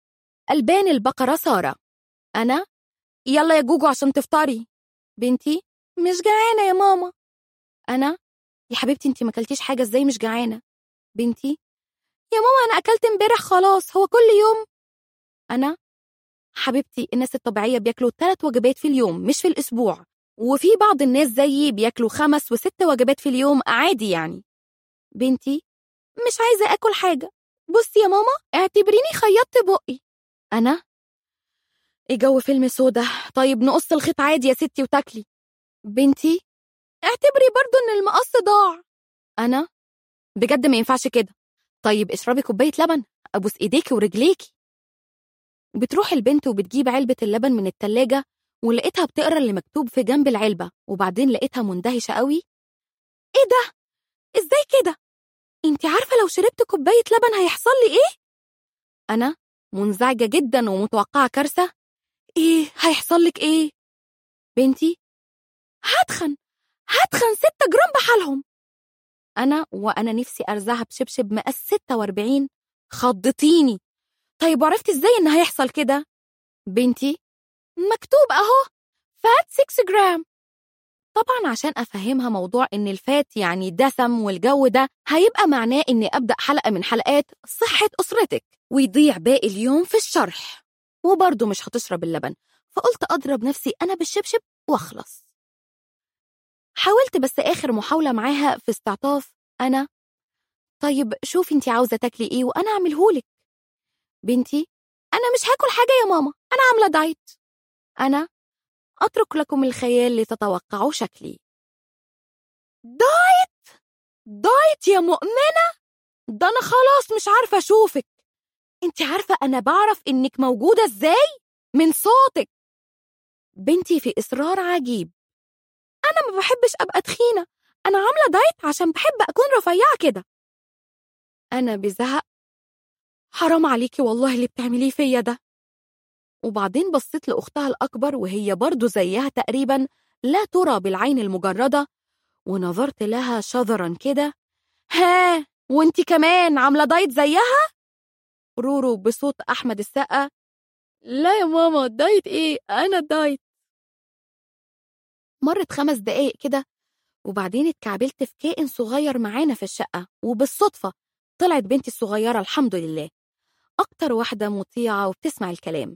ألبان البقرة سارة أنا يلا يا جوجو عشان تفطري بنتي مش جعانة يا ماما أنا يا حبيبتي انتي ما اكلتيش حاجة ازاي مش جعانة بنتي يا ماما أنا أكلت امبارح خلاص هو كل يوم أنا حبيبتي الناس الطبيعية بياكلوا ثلاث وجبات في اليوم مش في الأسبوع وفي بعض الناس زيي بياكلوا خمس وست وجبات في اليوم عادي يعني بنتي مش عايزة آكل حاجة بصي يا ماما اعتبريني خيطت بقي أنا إيه جو فيلم سودا طيب نقص الخيط عادي يا ستي وتاكلي بنتي اعتبري برضو إن المقص ضاع أنا بجد ما ينفعش كده طيب اشربي كوباية لبن أبوس إيديكي ورجليكي بتروح البنت وبتجيب علبة اللبن من التلاجة ولقيتها بتقرا اللي مكتوب في جنب العلبة وبعدين لقيتها مندهشة قوي ايه ده؟ ازاي كده؟ انت عارفة لو شربت كوباية لبن هيحصل لي ايه؟ أنا منزعجة جدا ومتوقعة كارثة ايه هيحصل لك ايه؟ بنتي هتخن هتخن ستة جرام بحالهم أنا وأنا نفسي أرزعها بشبشب مقاس 46 خضتيني طيب وعرفت ازاي ان هيحصل كده؟ بنتي مكتوب اهو فات 6 جرام طبعا عشان افهمها موضوع ان الفات يعني دسم والجو ده هيبقى معناه اني ابدا حلقه من حلقات صحه اسرتك ويضيع باقي اليوم في الشرح وبرضه مش هتشرب اللبن فقلت اضرب نفسي انا بالشبشب واخلص حاولت بس اخر محاوله معاها في استعطاف انا طيب شوفي انت عاوزه تاكلي ايه وانا اعملهولك بنتي انا مش هاكل حاجه يا ماما انا عامله دايت انا اترك لكم الخيال لتتوقعوا شكلي دايت دايت يا مؤمنه ده انا خلاص مش عارفه اشوفك انت عارفه انا بعرف انك موجوده ازاي من صوتك بنتي في اصرار عجيب انا ما بحبش ابقى تخينه انا عامله دايت عشان بحب اكون رفيعه كده انا بزهق حرام عليكي والله اللي بتعمليه فيا ده وبعدين بصيت لأختها الأكبر وهي برضو زيها تقريبا لا ترى بالعين المجردة ونظرت لها شذرا كده ها وانتي كمان عاملة دايت زيها؟ رورو بصوت أحمد السقا لا يا ماما دايت ايه أنا دايت مرت خمس دقايق كده وبعدين اتكعبلت في كائن صغير معانا في الشقة وبالصدفة طلعت بنتي الصغيرة الحمد لله أكتر واحدة مطيعة وبتسمع الكلام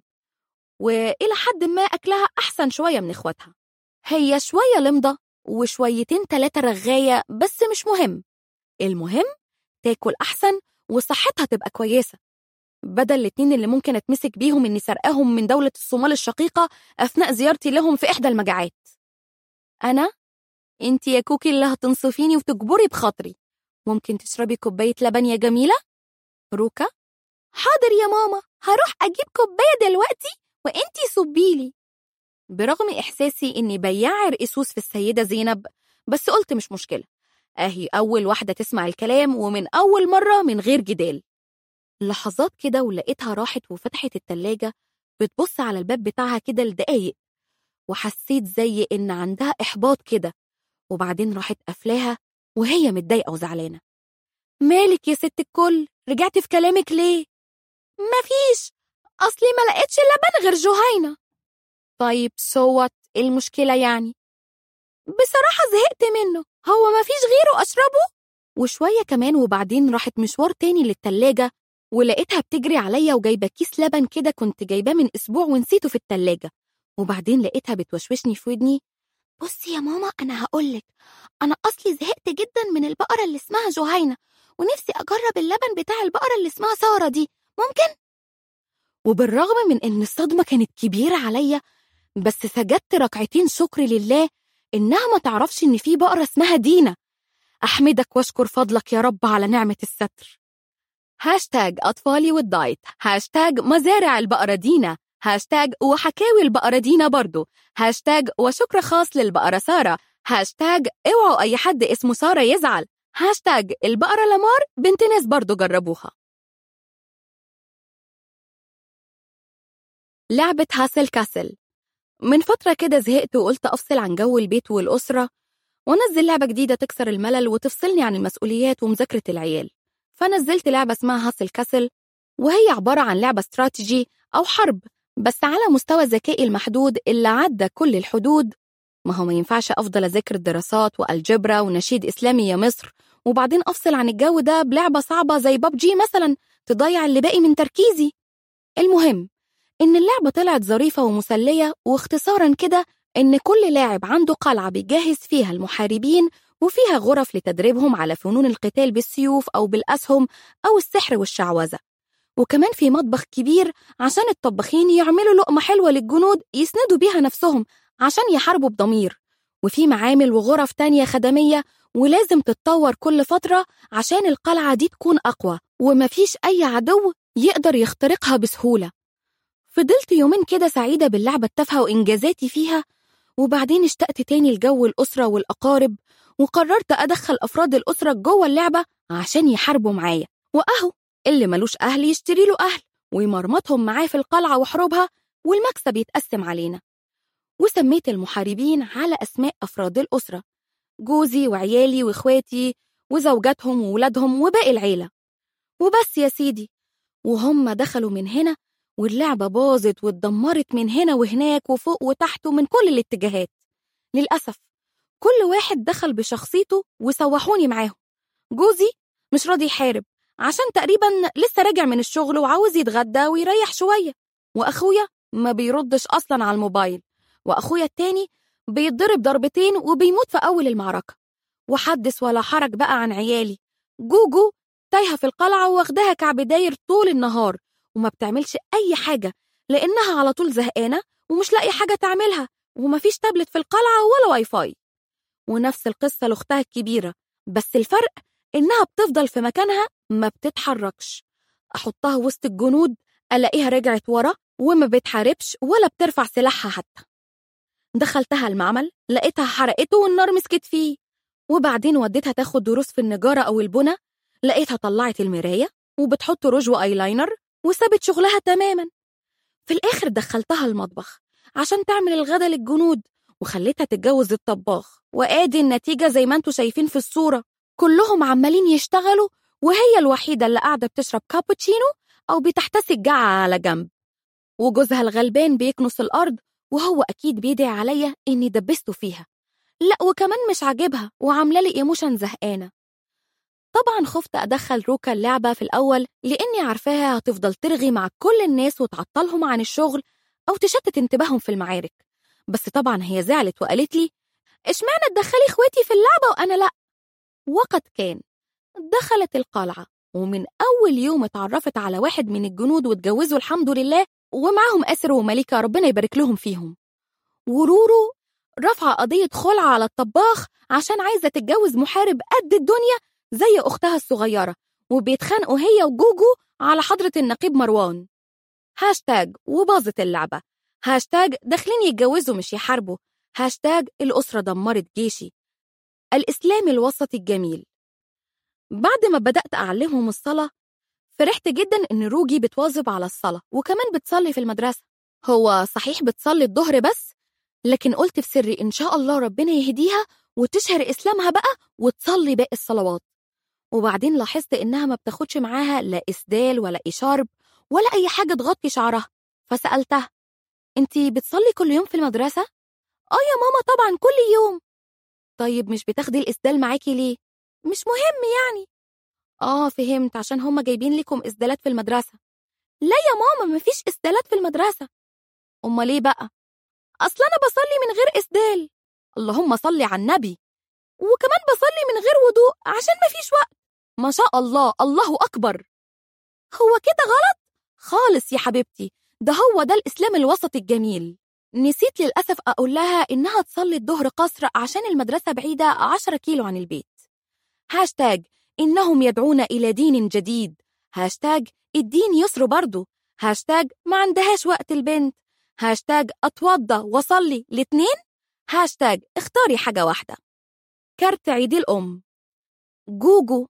وإلى حد ما أكلها أحسن شوية من إخواتها هي شوية لمضة وشويتين تلاتة رغاية بس مش مهم المهم تاكل أحسن وصحتها تبقى كويسة بدل الاتنين اللي ممكن أتمسك بيهم إني سرقاهم من دولة الصومال الشقيقة أثناء زيارتي لهم في إحدى المجاعات أنا؟ أنت يا كوكي اللي هتنصفيني وتجبري بخاطري ممكن تشربي كوباية لبن يا جميلة؟ روكا؟ حاضر يا ماما هروح أجيب كوباية دلوقتي وإنتي صبيلي برغم إحساسي إني بياع رئيسوس في السيدة زينب بس قلت مش مشكلة أهي أول واحدة تسمع الكلام ومن أول مرة من غير جدال لحظات كده ولقيتها راحت وفتحت التلاجة بتبص على الباب بتاعها كده لدقايق وحسيت زي إن عندها إحباط كده وبعدين راحت قافلاها وهي متضايقة وزعلانة مالك يا ست الكل رجعتي في كلامك ليه مفيش أصلي ما لقيتش لبن غير جهينة طيب سوت إيه المشكلة يعني بصراحة زهقت منه هو مفيش غيره أشربه وشوية كمان وبعدين راحت مشوار تاني للتلاجة ولقيتها بتجري عليا وجايبة كيس لبن كده كنت جايباه من أسبوع ونسيته في التلاجة وبعدين لقيتها بتوشوشني في ودني بصي يا ماما أنا هقولك أنا أصلي زهقت جدا من البقرة اللي اسمها جهينة ونفسي أجرب اللبن بتاع البقرة اللي اسمها سارة دي ممكن؟ وبالرغم من إن الصدمة كانت كبيرة عليا بس سجدت ركعتين شكر لله إنها ما تعرفش إن في بقرة اسمها دينا أحمدك واشكر فضلك يا رب على نعمة الستر هاشتاج أطفالي والدايت هاشتاج مزارع البقرة دينا هاشتاج وحكاوي البقرة دينا برضو هاشتاج وشكر خاص للبقرة سارة هاشتاج اوعوا أي حد اسمه سارة يزعل هاشتاج البقرة لمار بنت ناس برضو جربوها لعبة هاسل كاسل من فترة كده زهقت وقلت أفصل عن جو البيت والأسرة وأنزل لعبة جديدة تكسر الملل وتفصلني عن المسؤوليات ومذاكرة العيال فنزلت لعبة اسمها هاسل كاسل وهي عبارة عن لعبة استراتيجي أو حرب بس على مستوى ذكائي المحدود اللي عدى كل الحدود ما هو ما ينفعش أفضل أذاكر الدراسات والجبرا ونشيد إسلامي يا مصر وبعدين أفصل عن الجو ده بلعبة صعبة زي ببجي مثلا تضيع اللي باقي من تركيزي المهم إن اللعبة طلعت ظريفة ومسلية واختصارا كده إن كل لاعب عنده قلعة بيجهز فيها المحاربين وفيها غرف لتدريبهم على فنون القتال بالسيوف أو بالأسهم أو السحر والشعوذة وكمان في مطبخ كبير عشان الطباخين يعملوا لقمة حلوة للجنود يسندوا بيها نفسهم عشان يحاربوا بضمير وفي معامل وغرف تانية خدمية ولازم تتطور كل فترة عشان القلعة دي تكون أقوى ومفيش أي عدو يقدر يخترقها بسهولة فضلت يومين كده سعيدة باللعبة التافهة وإنجازاتي فيها وبعدين اشتقت تاني لجو الأسرة والأقارب وقررت أدخل أفراد الأسرة جوه اللعبة عشان يحاربوا معايا وأهو اللي ملوش أهل يشتري له أهل ويمرمطهم معاه في القلعة وحروبها والمكسب يتقسم علينا وسميت المحاربين على أسماء أفراد الأسرة جوزي وعيالي وإخواتي وزوجاتهم وولادهم وباقي العيلة وبس يا سيدي وهم دخلوا من هنا واللعبة باظت واتدمرت من هنا وهناك وفوق وتحت ومن كل الاتجاهات للأسف كل واحد دخل بشخصيته وسوحوني معاهم جوزي مش راضي يحارب عشان تقريبا لسه راجع من الشغل وعاوز يتغدى ويريح شوية وأخويا ما بيردش أصلا على الموبايل وأخويا التاني بيتضرب ضربتين وبيموت في أول المعركة وحدث ولا حرج بقى عن عيالي جوجو تايهة في القلعة واخداها كعب داير طول النهار وما بتعملش أي حاجة لأنها على طول زهقانة ومش لاقي حاجة تعملها ومفيش تابلت في القلعة ولا واي فاي ونفس القصة لأختها الكبيرة بس الفرق إنها بتفضل في مكانها ما بتتحركش أحطها وسط الجنود ألاقيها رجعت ورا وما بتحاربش ولا بترفع سلاحها حتى دخلتها المعمل لقيتها حرقته والنار مسكت فيه وبعدين وديتها تاخد دروس في النجارة أو البنى لقيتها طلعت المراية وبتحط روج وأيلاينر وسابت شغلها تماما في الآخر دخلتها المطبخ عشان تعمل الغدا للجنود وخليتها تتجوز الطباخ وآدي النتيجة زي ما انتوا شايفين في الصورة كلهم عمالين يشتغلوا وهي الوحيدة اللي قاعدة بتشرب كابوتشينو أو بتحتسي الجعة على جنب وجوزها الغلبان بيكنس الأرض وهو أكيد بيدعي عليا إني دبسته فيها لا وكمان مش عاجبها وعاملة لي إيموشن زهقانة طبعا خفت أدخل روكا اللعبة في الأول لأني عارفاها هتفضل ترغي مع كل الناس وتعطلهم عن الشغل أو تشتت انتباههم في المعارك بس طبعا هي زعلت وقالت لي اشمعنى تدخلي اخواتي في اللعبة وأنا لأ وقد كان دخلت القلعة ومن أول يوم اتعرفت على واحد من الجنود واتجوزوا الحمد لله ومعاهم أسر وملكة ربنا يبارك لهم فيهم ورورو رفع قضية خلع على الطباخ عشان عايزة تتجوز محارب قد الدنيا زي أختها الصغيرة وبيتخانقوا هي وجوجو على حضرة النقيب مروان هاشتاج وباظت اللعبة هاشتاج داخلين يتجوزوا مش يحاربوا هاشتاج الأسرة دمرت جيشي الإسلام الوسطي الجميل بعد ما بدأت أعلمهم الصلاة فرحت جدا إن روجي بتواظب على الصلاة وكمان بتصلي في المدرسة هو صحيح بتصلي الظهر بس لكن قلت في سري إن شاء الله ربنا يهديها وتشهر إسلامها بقى وتصلي باقي الصلوات وبعدين لاحظت إنها ما بتاخدش معاها لا إسدال ولا إشارب ولا أي حاجة تغطي شعرها فسألتها أنتي بتصلي كل يوم في المدرسة؟ آه يا ماما طبعا كل يوم طيب مش بتاخدي الإسدال معاكي ليه؟ مش مهم يعني آه فهمت عشان هما جايبين لكم إسدالات في المدرسة لا يا ماما مفيش إسدالات في المدرسة أمال ليه بقى؟ أصل أنا بصلي من غير إسدال اللهم صلي على النبي وكمان بصلي من غير وضوء عشان مفيش وقت ما شاء الله الله أكبر هو كده غلط؟ خالص يا حبيبتي ده هو ده الإسلام الوسط الجميل نسيت للأسف أقول لها إنها تصلي الظهر قصر عشان المدرسة بعيدة عشرة كيلو عن البيت هاشتاج إنهم يدعون إلى دين جديد هاشتاج الدين يسر برضه هاشتاج ما عندهاش وقت البنت هاشتاج أتوضى وصلي الاتنين هاشتاج اختاري حاجة واحدة كارت عيد الأم جوجو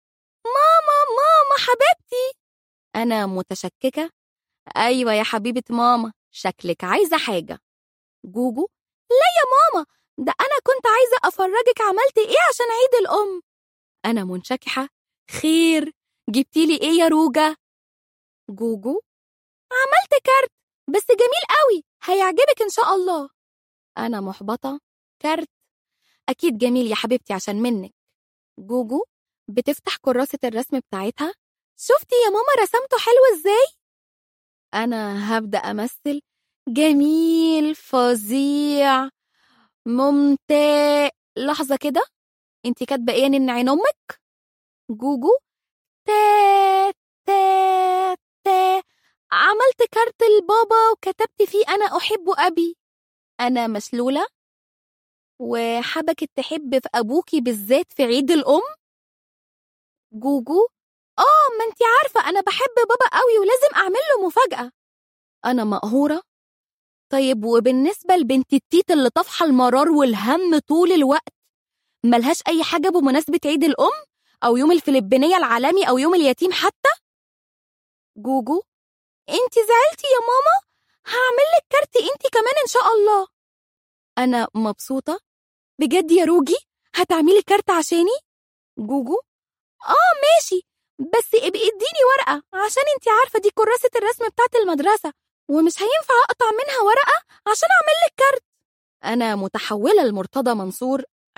ماما ماما حبيبتي أنا متشككة أيوة يا حبيبة ماما شكلك عايزة حاجة جوجو لا يا ماما ده أنا كنت عايزة أفرجك عملت إيه عشان عيد الأم أنا منشكحة خير جبتيلي إيه يا روجا جوجو عملت كارت بس جميل قوي هيعجبك إن شاء الله أنا محبطة كارت أكيد جميل يا حبيبتي عشان منك جوجو بتفتح كراسة الرسم بتاعتها شفتي يا ماما رسمته حلو إزاي؟ أنا هبدأ أمثل جميل فظيع ممتع لحظة كده انت كاتبة ايه ان عين امك؟ جوجو تا تا تا عملت كارت البابا وكتبت فيه انا احب ابي انا مشلولة وحبكت تحب في ابوكي بالذات في عيد الام جوجو اه ما انت عارفة انا بحب بابا قوي ولازم اعمل له مفاجأة انا مقهورة طيب وبالنسبة لبنت التيت اللي طافحة المرار والهم طول الوقت ملهاش أي حاجة بمناسبة عيد الأم أو يوم الفلبينية العالمي أو يوم اليتيم حتى؟ جوجو انت زعلتي يا ماما؟ هعمل لك كارت انت كمان إن شاء الله أنا مبسوطة بجد يا روجي هتعملي كارت عشاني؟ جوجو آه ماشي بس ابقي اديني ورقة عشان انت عارفة دي كراسة الرسم بتاعت المدرسة ومش هينفع أقطع منها ورقة عشان أعمل لك كارت أنا متحولة لمرتضى منصور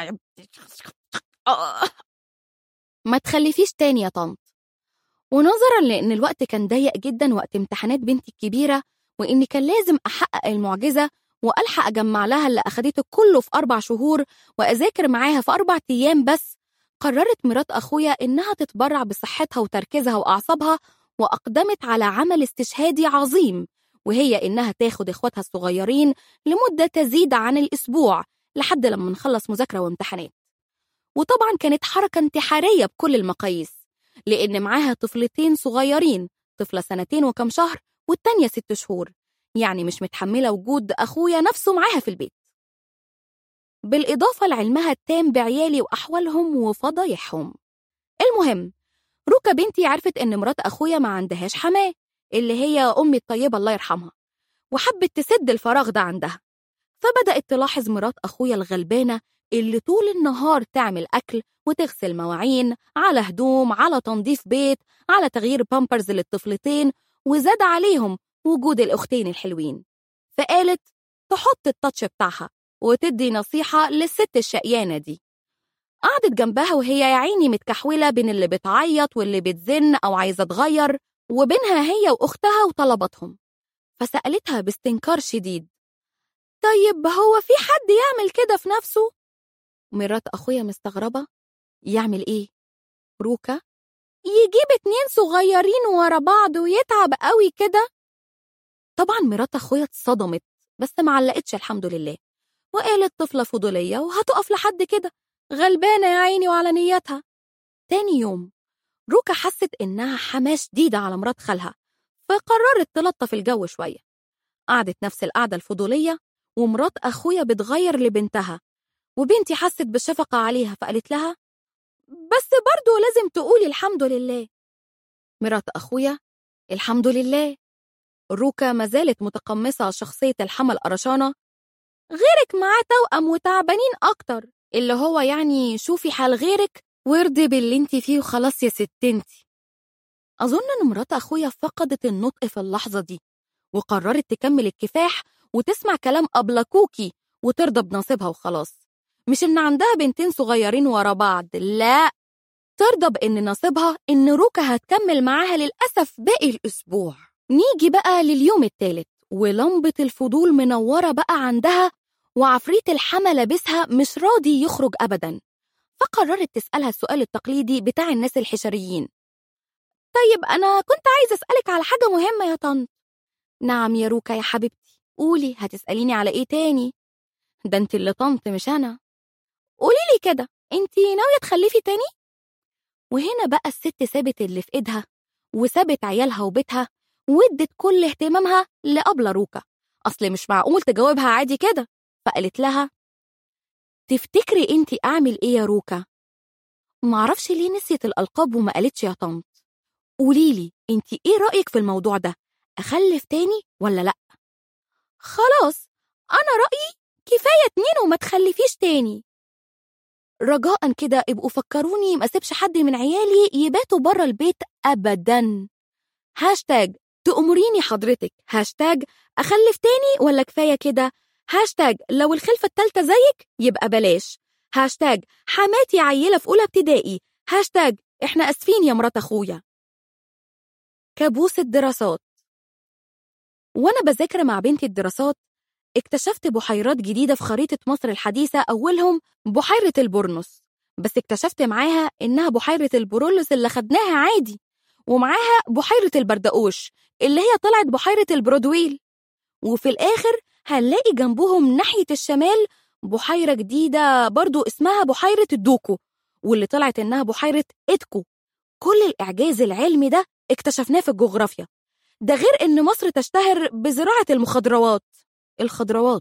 ما تخلفيش تاني يا طنط ونظرا لأن الوقت كان ضيق جدا وقت امتحانات بنتي الكبيرة وإن كان لازم أحقق المعجزة وألحق أجمع لها اللي أخدته كله في أربع شهور وأذاكر معاها في أربع أيام بس قررت مرات أخويا إنها تتبرع بصحتها وتركيزها وأعصابها وأقدمت على عمل استشهادي عظيم وهي إنها تاخد إخواتها الصغيرين لمدة تزيد عن الأسبوع لحد لما نخلص مذاكرة وامتحانات وطبعا كانت حركة انتحارية بكل المقاييس لأن معاها طفلتين صغيرين طفلة سنتين وكم شهر والتانية ست شهور يعني مش متحملة وجود أخويا نفسه معاها في البيت بالإضافة لعلمها التام بعيالي وأحوالهم وفضايحهم المهم روكا بنتي عرفت إن مرات أخويا ما عندهاش حماه اللي هي أمي الطيبة الله يرحمها وحبت تسد الفراغ ده عندها فبدأت تلاحظ مرات أخويا الغلبانة اللي طول النهار تعمل أكل وتغسل مواعين على هدوم على تنظيف بيت على تغيير بامبرز للطفلتين وزاد عليهم وجود الأختين الحلوين فقالت تحط التاتش بتاعها وتدي نصيحة للست الشقيانة دي قعدت جنبها وهي يا عيني متكحولة بين اللي بتعيط واللي بتزن أو عايزة تغير وبينها هي وأختها وطلباتهم فسألتها باستنكار شديد طيب هو في حد يعمل كده في نفسه؟ مرات أخويا مستغربة يعمل إيه؟ روكا يجيب اتنين صغيرين ورا بعض ويتعب قوي كده طبعا مرات أخويا اتصدمت بس معلقتش الحمد لله وقالت طفلة فضولية وهتقف لحد كده غلبانة يا عيني وعلى نيتها تاني يوم روكا حست إنها حماة شديدة على مرات خالها فقررت تلطف الجو شوية قعدت نفس القعدة الفضولية ومرات أخويا بتغير لبنتها وبنتي حست بالشفقة عليها فقالت لها بس برضو لازم تقولي الحمد لله مرات أخويا الحمد لله روكا ما زالت متقمصة شخصية الحمى القرشانة غيرك معاه توأم وتعبانين أكتر اللي هو يعني شوفي حال غيرك وارضي باللي انت فيه وخلاص يا ست انتي أظن إن مرات أخويا فقدت النطق في اللحظة دي وقررت تكمل الكفاح وتسمع كلام أبلكوكي وترضى بنصيبها وخلاص مش إن عندها بنتين صغيرين ورا بعض لا ترضى بإن نصيبها إن روكا هتكمل معاها للأسف باقي الأسبوع نيجي بقى لليوم التالت ولمبة الفضول منورة بقى عندها وعفريت الحما لابسها مش راضي يخرج أبدا فقررت تسألها السؤال التقليدي بتاع الناس الحشريين طيب أنا كنت عايزة أسألك على حاجة مهمة يا طنط نعم يا روكا يا حبيبتي قولي هتسأليني على إيه تاني ده انت اللي طنط مش أنا قولي لي كده انت ناوية تخلفي تاني وهنا بقى الست سابت اللي في ايدها وسابت عيالها وبيتها وادت كل اهتمامها لأبلة روكا أصل مش معقول تجاوبها عادي كده فقالت لها تفتكري انت أعمل إيه يا روكا؟ معرفش ليه نسيت الألقاب وما قالتش يا طنط قوليلي انت إيه رأيك في الموضوع ده؟ أخلف تاني ولا لأ؟ خلاص أنا رأيي كفاية اتنين وما تخلفيش تاني رجاء كده ابقوا فكروني ما اسيبش حد من عيالي يباتوا بره البيت ابدا هاشتاج تأمريني حضرتك هاشتاج أخلف تاني ولا كفاية كده هاشتاج لو الخلفة التالتة زيك يبقى بلاش هاشتاج حماتي عيلة في أولى ابتدائي هاشتاج إحنا أسفين يا مرات أخويا كابوس الدراسات وأنا بذاكر مع بنتي الدراسات اكتشفت بحيرات جديدة في خريطة مصر الحديثة أولهم بحيرة البورنوس بس اكتشفت معاها إنها بحيرة البرولوس اللي خدناها عادي ومعاها بحيرة البردقوش اللي هي طلعت بحيرة البرودويل وفي الآخر هنلاقي جنبهم ناحية الشمال بحيرة جديدة برضو اسمها بحيرة الدوكو واللي طلعت إنها بحيرة إتكو كل الإعجاز العلمي ده اكتشفناه في الجغرافيا ده غير إن مصر تشتهر بزراعة المخضروات الخضروات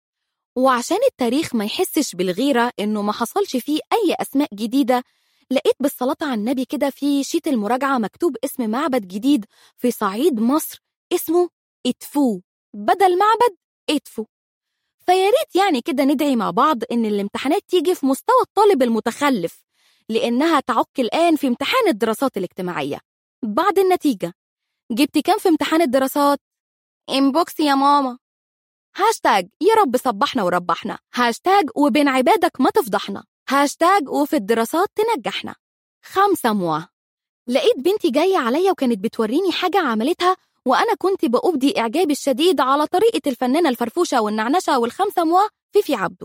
وعشان التاريخ ما يحسش بالغيرة إنه ما حصلش فيه أي أسماء جديدة لقيت بالصلاة على النبي كده في شيت المراجعة مكتوب اسم معبد جديد في صعيد مصر اسمه إتفو بدل معبد إتفو فيا ريت يعني كده ندعي مع بعض إن الامتحانات تيجي في مستوى الطالب المتخلف لأنها تعك الآن في امتحان الدراسات الاجتماعية بعد النتيجة جبت كام في امتحان الدراسات؟ انبوكس يا ماما هاشتاج يا رب صبحنا وربحنا هاشتاج وبين عبادك ما تفضحنا هاشتاج وفي الدراسات تنجحنا خمسة موا لقيت بنتي جاية عليا وكانت بتوريني حاجة عملتها وأنا كنت بأبدي إعجابي الشديد على طريقة الفنانة الفرفوشة والنعنشة والخمسة موا فيفي عبده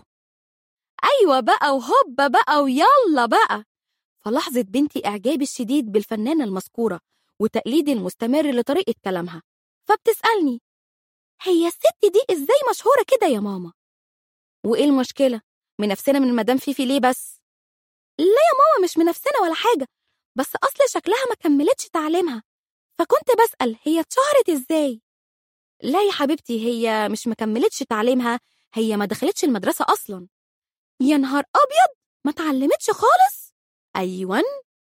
أيوة بقى وهوبا بقى ويلا بقى فلاحظت بنتي إعجابي الشديد بالفنانة المذكورة وتقليدي المستمر لطريقة كلامها فبتسألني هي الست دي ازاي مشهورة كده يا ماما؟ وإيه المشكلة؟ منافسنا من مدام فيفي ليه بس؟ لا يا ماما مش منافسنا ولا حاجة بس أصل شكلها ما كملتش تعليمها فكنت بسأل هي اتشهرت ازاي؟ لا يا حبيبتي هي مش مكملتش تعليمها هي ما دخلتش المدرسة أصلا يا نهار أبيض ما تعلمتش خالص؟ أيوان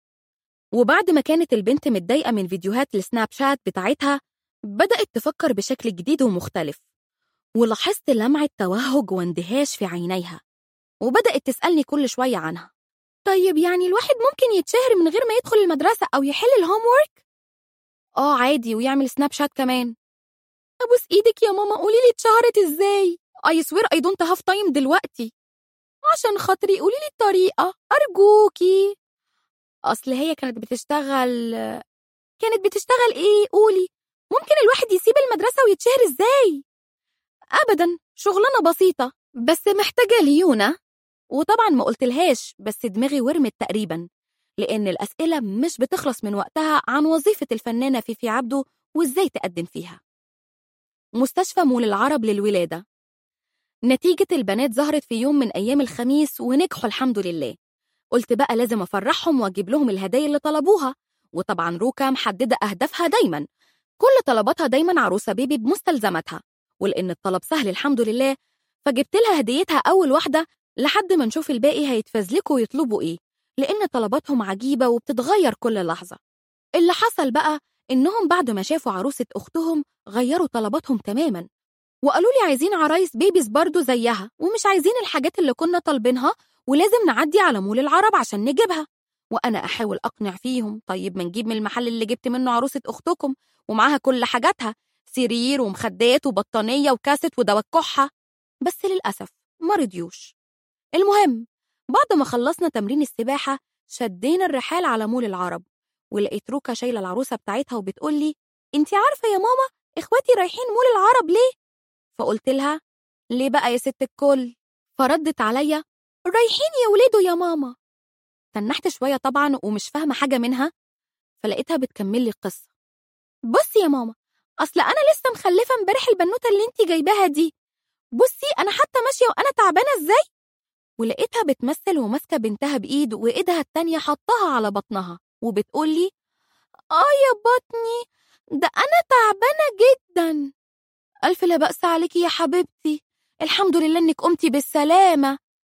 وبعد ما كانت البنت متضايقة من فيديوهات السناب شات بتاعتها بدأت تفكر بشكل جديد ومختلف ولاحظت لمعة توهج واندهاش في عينيها وبدأت تسألني كل شوية عنها طيب يعني الواحد ممكن يتشهر من غير ما يدخل المدرسة أو يحل الهوم وورك؟ آه عادي ويعمل سناب شات كمان أبوس إيدك يا ماما قولي لي اتشهرت إزاي؟ I swear I don't have time دلوقتي عشان خاطري قولي لي الطريقة أرجوكي أصل هي كانت بتشتغل كانت بتشتغل إيه؟ قولي ممكن الواحد يسيب المدرسة ويتشهر إزاي؟ أبدا شغلانة بسيطة بس محتاجة ليونة وطبعا ما قلتلهاش بس دماغي ورمت تقريبا لأن الأسئلة مش بتخلص من وقتها عن وظيفة الفنانة فيفي عبده وإزاي تقدم فيها مستشفى مول العرب للولادة نتيجة البنات ظهرت في يوم من أيام الخميس ونجحوا الحمد لله قلت بقى لازم أفرحهم وأجيب لهم الهدايا اللي طلبوها وطبعا روكا محددة أهدافها دايما كل طلباتها دايما عروسة بيبي بمستلزماتها ولأن الطلب سهل الحمد لله فجبت لها هديتها أول واحدة لحد ما نشوف الباقي هيتفزلكوا ويطلبوا إيه لأن طلباتهم عجيبة وبتتغير كل لحظة اللي حصل بقى إنهم بعد ما شافوا عروسة أختهم غيروا طلباتهم تماما وقالوا لي عايزين عرايس بيبيز برضو زيها ومش عايزين الحاجات اللي كنا طالبينها ولازم نعدي على مول العرب عشان نجيبها وأنا أحاول أقنع فيهم طيب ما نجيب من المحل اللي جبت منه عروسة أختكم ومعاها كل حاجاتها سرير ومخدات وبطانية وكاسة ودواء كحة بس للأسف ما رضيوش المهم بعد ما خلصنا تمرين السباحة شدينا الرحال على مول العرب ولقيت روكا شايلة العروسة بتاعتها وبتقول لي انتي عارفة يا ماما اخواتي رايحين مول العرب ليه؟ فقلت لها ليه بقى يا ست الكل؟ فردت عليا رايحين يولدوا يا ماما تنحت شوية طبعا ومش فاهمة حاجة منها فلقيتها بتكمل لي القصة بصي يا ماما أصل أنا لسه مخلفة امبارح البنوتة اللي انتي جايباها دي بصي أنا حتى ماشية وأنا تعبانة إزاي ولقيتها بتمثل وماسكة بنتها بإيد وإيدها التانية حطها على بطنها وبتقول لي آه يا بطني ده أنا تعبانة جدا ألف لا بأس عليكي يا حبيبتي الحمد لله إنك قمتي بالسلامة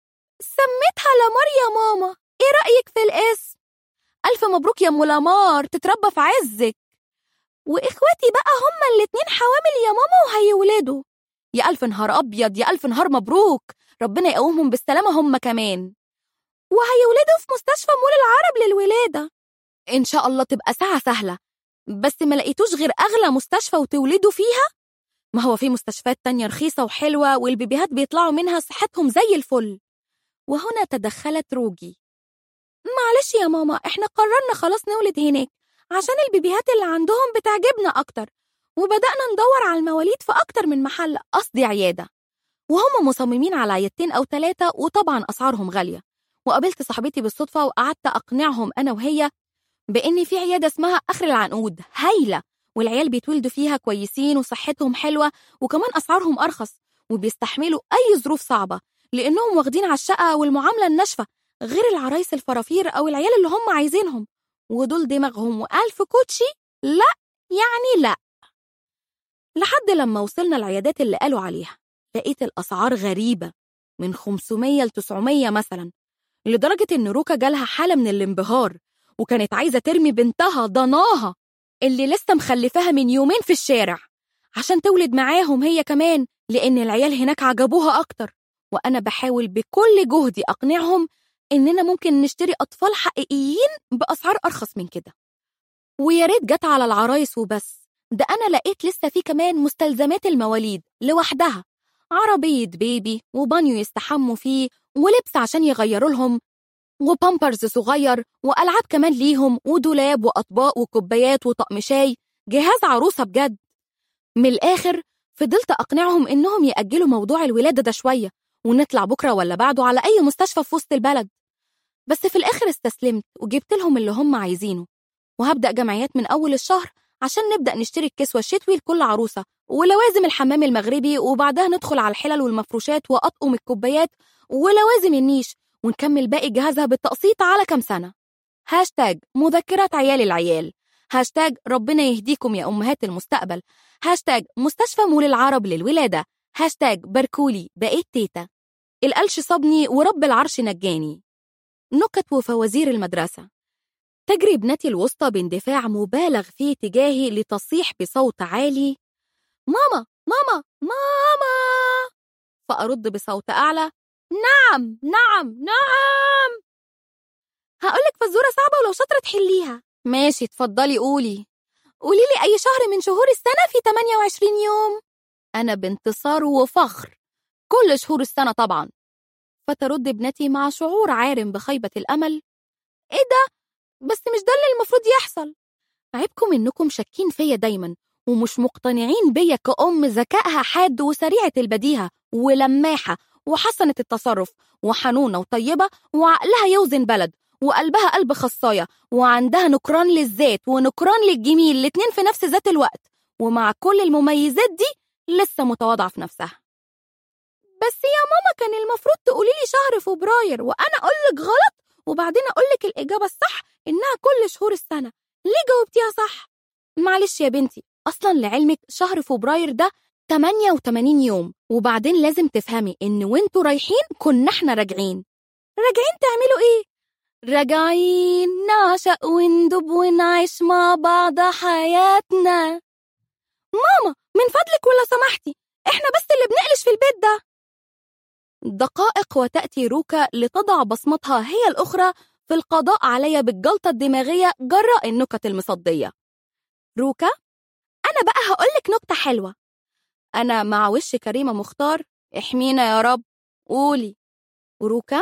سميتها لامار يا ماما إيه رأيك في الاسم؟ ألف مبروك يا أم لامار تتربى في عزك وإخواتي بقى هما الاتنين حوامل يا ماما وهيولدوا يا ألف نهار أبيض يا ألف نهار مبروك ربنا يقومهم بالسلامة هما كمان وهيولدوا في مستشفى مول العرب للولادة إن شاء الله تبقى ساعة سهلة بس ما لقيتوش غير أغلى مستشفى وتولدوا فيها؟ ما هو في مستشفيات تانية رخيصة وحلوة والبيبيهات بيطلعوا منها صحتهم زي الفل وهنا تدخلت روجي معلش يا ماما احنا قررنا خلاص نولد هناك عشان البيبيهات اللي عندهم بتعجبنا أكتر وبدأنا ندور على المواليد في أكتر من محل قصدي عيادة وهم مصممين على عيادتين أو ثلاثة وطبعا أسعارهم غالية وقابلت صاحبتي بالصدفة وقعدت أقنعهم أنا وهي بإن في عيادة اسمها آخر العنقود هايلة والعيال بيتولدوا فيها كويسين وصحتهم حلوة وكمان أسعارهم أرخص وبيستحملوا أي ظروف صعبة لأنهم واخدين على الشقة والمعاملة الناشفة غير العرايس الفرافير أو العيال اللي هم عايزينهم ودول دماغهم وألف كوتشي لا يعني لا لحد لما وصلنا العيادات اللي قالوا عليها لقيت الأسعار غريبة من 500 ل 900 مثلا لدرجة إن روكا جالها حالة من الانبهار وكانت عايزة ترمي بنتها ضناها اللي لسه مخلفاها من يومين في الشارع عشان تولد معاهم هي كمان لأن العيال هناك عجبوها أكتر وأنا بحاول بكل جهدي أقنعهم إننا ممكن نشتري أطفال حقيقيين بأسعار أرخص من كده ويا ريت جت على العرايس وبس ده أنا لقيت لسه في كمان مستلزمات المواليد لوحدها عربية بيبي وبانيو يستحموا فيه ولبس عشان يغيروا لهم وبامبرز صغير وألعاب كمان ليهم ودولاب وأطباق وكوبايات وطقم شاي جهاز عروسة بجد من الآخر فضلت أقنعهم إنهم يأجلوا موضوع الولادة ده شوية ونطلع بكرة ولا بعده على أي مستشفى في وسط البلد بس في الآخر استسلمت وجبت لهم اللي هم عايزينه وهبدأ جمعيات من أول الشهر عشان نبدأ نشتري الكسوة الشتوي لكل عروسة ولوازم الحمام المغربي وبعدها ندخل على الحلل والمفروشات وأطقم الكوبايات ولوازم النيش ونكمل باقي جهازها بالتقسيط على كام سنة هاشتاج مذكرات عيال العيال هاشتاج ربنا يهديكم يا أمهات المستقبل هاشتاج مستشفى مول العرب للولادة هاشتاج باركولي بقيت تيتا القلش صابني ورب العرش نجاني نكت وفوازير المدرسة تجري ابنتي الوسطى باندفاع مبالغ فيه تجاهي لتصيح بصوت عالي ماما ماما ماما فأرد بصوت أعلى نعم نعم نعم هقولك فزورة صعبة ولو شاطرة تحليها ماشي اتفضلي قولي قولي لي أي شهر من شهور السنة في 28 يوم أنا بانتصار وفخر كل شهور السنة طبعا فترد ابنتي مع شعور عارم بخيبة الأمل إيه ده؟ بس مش ده اللي المفروض يحصل عيبكم إنكم شاكين فيا دايما ومش مقتنعين بيا كأم ذكائها حاد وسريعة البديهة ولماحة وحسنة التصرف وحنونة وطيبة وعقلها يوزن بلد وقلبها قلب خصاية وعندها نكران للذات ونكران للجميل الاتنين في نفس ذات الوقت ومع كل المميزات دي لسه متواضعة في نفسها بس يا ماما كان المفروض تقولي لي شهر فبراير وأنا أقولك غلط وبعدين أقولك الإجابة الصح إنها كل شهور السنة ليه جاوبتيها صح؟ معلش يا بنتي أصلا لعلمك شهر فبراير ده 88 يوم وبعدين لازم تفهمي إن وانتوا رايحين كنا احنا راجعين راجعين تعملوا إيه؟ راجعين نعشق وندب ونعيش مع بعض حياتنا ماما من فضلك ولا سمحتي احنا بس اللي بنقلش في البيت ده دقائق وتأتي روكا لتضع بصمتها هي الأخرى في القضاء علي بالجلطة الدماغية جراء النكت المصدية روكا أنا بقى هقولك نكتة حلوة أنا مع وش كريمة مختار احمينا يا رب قولي روكا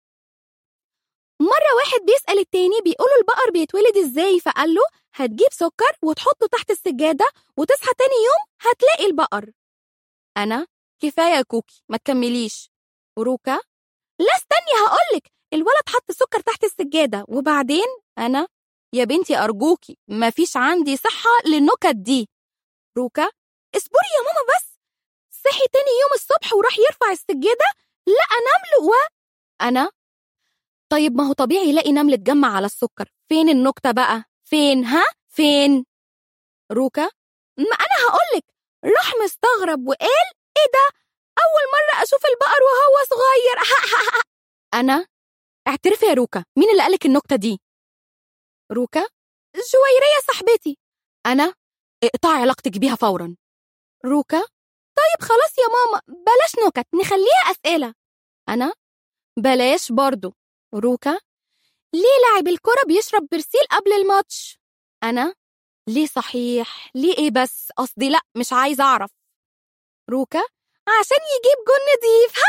مرة واحد بيسأل التاني بيقوله البقر بيتولد ازاي فقال له هتجيب سكر وتحطه تحت السجادة وتصحى تاني يوم هتلاقي البقر أنا كفاية كوكي ما تكمليش روكا لا استني هقولك الولد حط سكر تحت السجادة وبعدين أنا يا بنتي أرجوكي مفيش عندي صحة للنكت دي روكا اصبري يا ماما بس صحي تاني يوم الصبح وراح يرفع السجادة لقى نمل و أنا طيب ما هو طبيعي يلاقي نمل اتجمع على السكر فين النكتة بقى فين ها فين روكا ما أنا هقولك راح مستغرب وقال إيه ده أول مرة أشوف البقر وهو صغير أنا اعترفي يا روكا مين اللي قالك النكتة دي روكا جويرية صاحبتي أنا اقطعي علاقتك بيها فورا روكا طيب خلاص يا ماما بلاش نكت نخليها أسئلة أنا بلاش برضو روكا ليه لاعب الكرة بيشرب برسيل قبل الماتش أنا ليه صحيح ليه ايه بس قصدي لا مش عايزه اعرف روكا عشان يجيب جون نضيف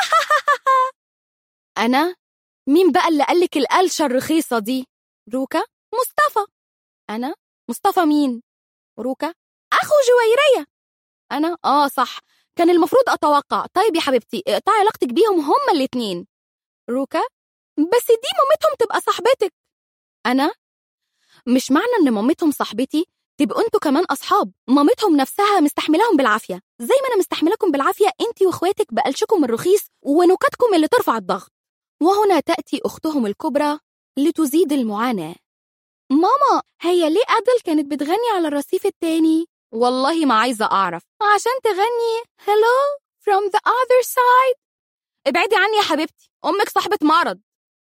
انا مين بقى اللي قالك القلشه الرخيصه دي روكا مصطفى انا مصطفى مين روكا اخو جويريه انا اه صح كان المفروض اتوقع طيب يا حبيبتي اقطعي علاقتك بيهم هما الاتنين روكا بس دي مامتهم تبقى صاحبتك انا مش معنى ان مامتهم صاحبتي تبقوا انتوا كمان اصحاب مامتهم نفسها مستحملاهم بالعافيه زي ما انا مستحملاكم بالعافيه انتي واخواتك بقلشكم الرخيص ونكتكم اللي ترفع الضغط وهنا تاتي اختهم الكبرى لتزيد المعاناه ماما هي ليه أدل كانت بتغني على الرصيف التاني؟ والله ما عايزة أعرف عشان تغني Hello from the other side ابعدي عني يا حبيبتي أمك صاحبة مرض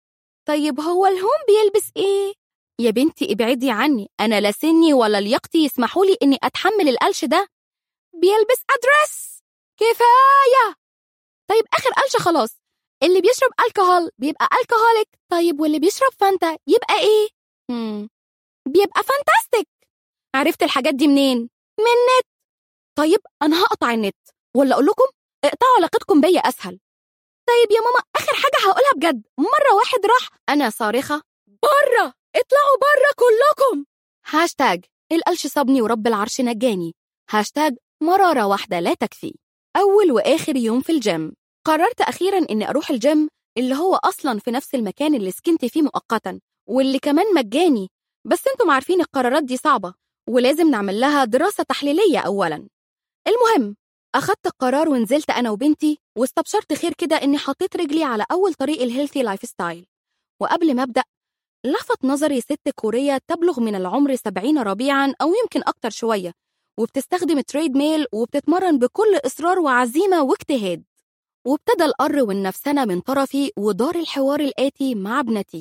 طيب هو الهون بيلبس إيه؟ يا بنتي ابعدي عني أنا لا سني ولا لياقتي يسمحوا لي إني أتحمل القلش ده بيلبس أدرس كفاية طيب آخر قلشة خلاص اللي بيشرب الكحول بيبقى الكحوليك طيب واللي بيشرب فانتا يبقى ايه مم. بيبقى فانتاستيك عرفت الحاجات دي منين من النت طيب انا هقطع النت ولا اقول لكم اقطعوا علاقتكم بيا اسهل طيب يا ماما اخر حاجه هقولها بجد مره واحد راح انا صارخه بره اطلعوا بره كلكم هاشتاج القلش صابني ورب العرش نجاني هاشتاج مرارة واحدة لا تكفي أول وآخر يوم في الجيم قررت أخيرا إني أروح الجيم اللي هو أصلا في نفس المكان اللي سكنت فيه مؤقتا واللي كمان مجاني بس انتم عارفين القرارات دي صعبة ولازم نعمل لها دراسة تحليلية أولا المهم أخدت القرار ونزلت أنا وبنتي واستبشرت خير كده إني حطيت رجلي على أول طريق الهيلثي لايف ستايل وقبل ما أبدأ لفت نظري ست كورية تبلغ من العمر سبعين ربيعا أو يمكن أكتر شوية وبتستخدم تريد ميل وبتتمرن بكل إصرار وعزيمة واجتهاد وابتدى القر والنفسنة من طرفي ودار الحوار الآتي مع ابنتي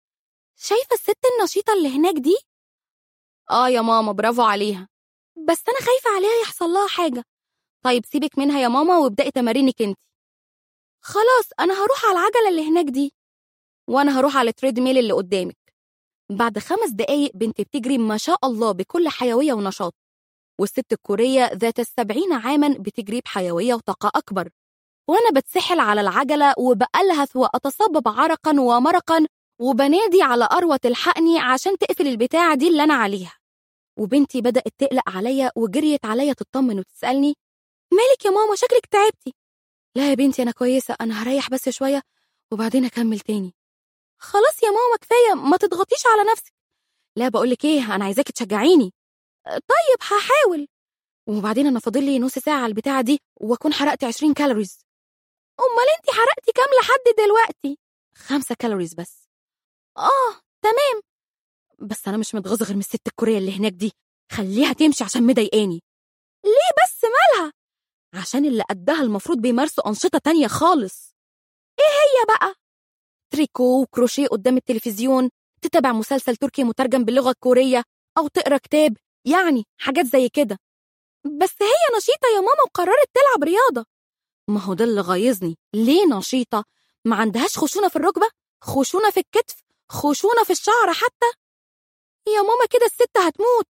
شايفة الست النشيطة اللي هناك دي؟ آه يا ماما برافو عليها بس أنا خايفة عليها يحصل لها حاجة طيب سيبك منها يا ماما وابدأي تمارينك انت خلاص أنا هروح على العجلة اللي هناك دي وأنا هروح على التريد ميل اللي قدامك بعد خمس دقايق بنتي بتجري ما شاء الله بكل حيوية ونشاط والست الكورية ذات السبعين عاما بتجري بحيوية وطاقة أكبر وأنا بتسحل على العجلة وبألهث وأتصبب عرقا ومرقا وبنادي على أروة الحقني عشان تقفل البتاعة دي اللي أنا عليها وبنتي بدأت تقلق عليا وجريت عليا تطمن وتسألني مالك يا ماما شكلك تعبتي لا يا بنتي أنا كويسة أنا هريح بس شوية وبعدين أكمل تاني خلاص يا ماما كفاية ما تضغطيش على نفسك لا بقولك إيه أنا عايزاكي تشجعيني طيب هحاول وبعدين أنا فاضل لي نص ساعة على البتاعة دي وأكون حرقت 20 كالوريز أمال أنت حرقتي كام لحد دلوقتي؟ خمسة كالوريز بس آه تمام بس أنا مش متغاظة غير من الست الكورية اللي هناك دي خليها تمشي عشان مضايقاني ليه بس مالها؟ عشان اللي قدها المفروض بيمارسوا أنشطة تانية خالص إيه هي بقى؟ تريكو وكروشيه قدام التلفزيون تتابع مسلسل تركي مترجم باللغة الكورية أو تقرا كتاب يعني حاجات زي كده بس هي نشيطة يا ماما وقررت تلعب رياضة ما هو ده اللي غايظني ليه نشيطة؟ ما عندهاش خشونة في الركبة؟ خشونة في الكتف؟ خشونة في الشعر حتى؟ يا ماما كده الست هتموت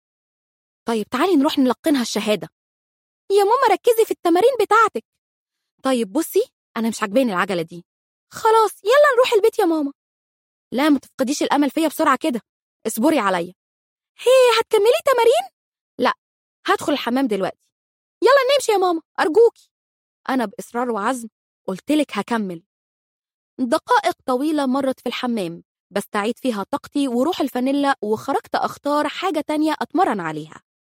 طيب تعالي نروح نلقنها الشهادة يا ماما ركزي في التمارين بتاعتك طيب بصي أنا مش عاجباني العجلة دي خلاص يلا نروح البيت يا ماما لا ما تفقديش الأمل فيا بسرعة كده اصبري عليا هي هتكملي تمارين؟ لا هدخل الحمام دلوقتي يلا نمشي يا ماما أرجوكي أنا بإصرار وعزم قلتلك هكمل دقائق طويلة مرت في الحمام بستعيد فيها طاقتي وروح الفانيلا وخرجت أختار حاجة تانية أتمرن عليها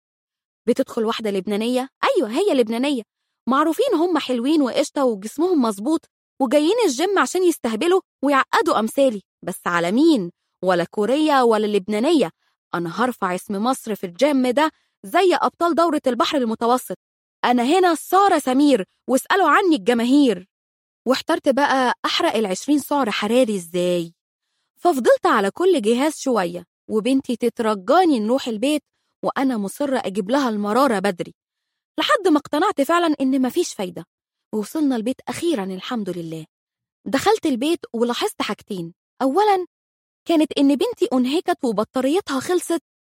بتدخل واحدة لبنانية أيوة هي لبنانية معروفين هم حلوين وقشطة وجسمهم مظبوط وجايين الجيم عشان يستهبلوا ويعقدوا أمثالي بس على مين؟ ولا كورية ولا لبنانية أنا هرفع اسم مصر في الجيم ده زي أبطال دورة البحر المتوسط أنا هنا سارة سمير واسألوا عني الجماهير واحترت بقى أحرق العشرين سعر حراري إزاي ففضلت على كل جهاز شوية وبنتي تترجاني نروح البيت وأنا مصرة أجيب لها المرارة بدري لحد ما اقتنعت فعلا إن مفيش فايدة ووصلنا البيت أخيرا الحمد لله دخلت البيت ولاحظت حاجتين أولا كانت إن بنتي أنهكت وبطاريتها خلصت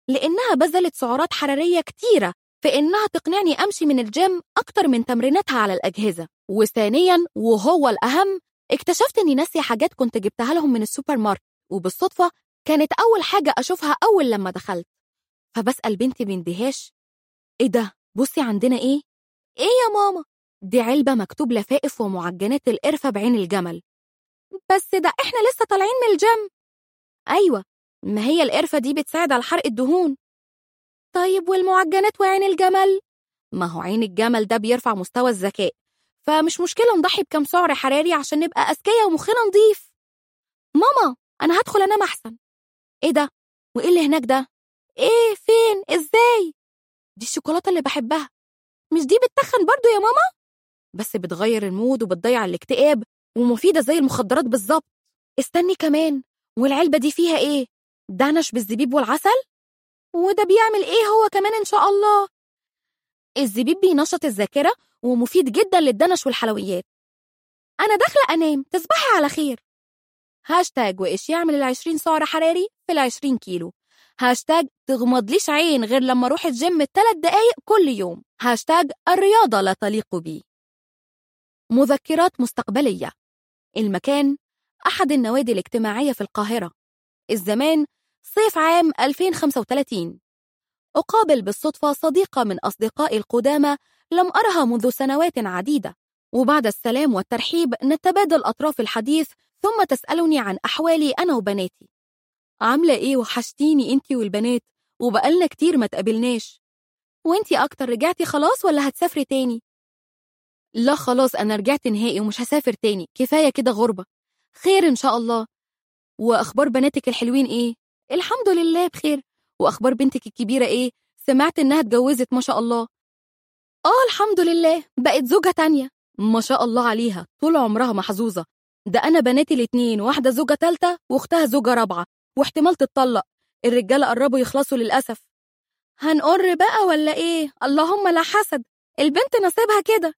لأنها بذلت سعرات حرارية كتيرة في إنها تقنعني أمشي من الجيم أكتر من تمريناتها على الأجهزة وثانيا وهو الأهم اكتشفت إني ناسية حاجات كنت جبتها لهم من السوبر ماركت وبالصدفة كانت أول حاجة أشوفها أول لما دخلت فبسأل بنتي باندهاش إيه ده؟ بصي عندنا إيه؟ إيه يا ماما؟ دي علبة مكتوب لفائف ومعجنات القرفة بعين الجمل بس ده إحنا لسه طالعين من الجيم أيوة ما هي القرفة دي بتساعد على حرق الدهون طيب والمعجنات وعين الجمل؟ ما هو عين الجمل ده بيرفع مستوى الذكاء فمش مشكلة نضحي بكم سعر حراري عشان نبقى أذكياء ومخنا نضيف ماما أنا هدخل أنام أحسن إيه ده؟ وإيه اللي هناك ده؟ إيه فين؟ إزاي؟ دي الشوكولاتة اللي بحبها مش دي بتتخن برضو يا ماما؟ بس بتغير المود وبتضيع الاكتئاب ومفيدة زي المخدرات بالظبط استني كمان والعلبة دي فيها إيه؟ دانش بالزبيب والعسل؟ وده بيعمل إيه هو كمان إن شاء الله؟ الزبيب بينشط الذاكرة ومفيد جدا للدنش والحلويات أنا داخلة أنام تصبحي على خير هاشتاج وإيش يعمل العشرين سعر حراري في العشرين كيلو هاشتاج تغمضليش عين غير لما أروح الجيم ثلاث دقايق كل يوم هاشتاج الرياضة لا تليق بي مذكرات مستقبلية المكان أحد النوادي الاجتماعية في القاهرة الزمان صيف عام 2035 أقابل بالصدفة صديقة من أصدقائي القدامى لم أرها منذ سنوات عديدة وبعد السلام والترحيب نتبادل أطراف الحديث ثم تسألني عن أحوالي أنا وبناتي عاملة إيه وحشتيني أنتي والبنات وبقالنا كتير ما تقابلناش وأنتي أكتر رجعتي خلاص ولا هتسافري تاني؟ لا خلاص أنا رجعت نهائي ومش هسافر تاني كفاية كده غربة خير إن شاء الله وأخبار بناتك الحلوين إيه؟ الحمد لله بخير وأخبار بنتك الكبيرة إيه؟ سمعت إنها اتجوزت ما شاء الله آه الحمد لله بقت زوجة تانية ما شاء الله عليها طول عمرها محظوظة ده أنا بناتي الاتنين واحدة زوجة تالتة وأختها زوجة رابعة واحتمال تتطلق الرجالة قربوا يخلصوا للأسف هنقر بقى ولا إيه؟ اللهم لا حسد البنت نصيبها كده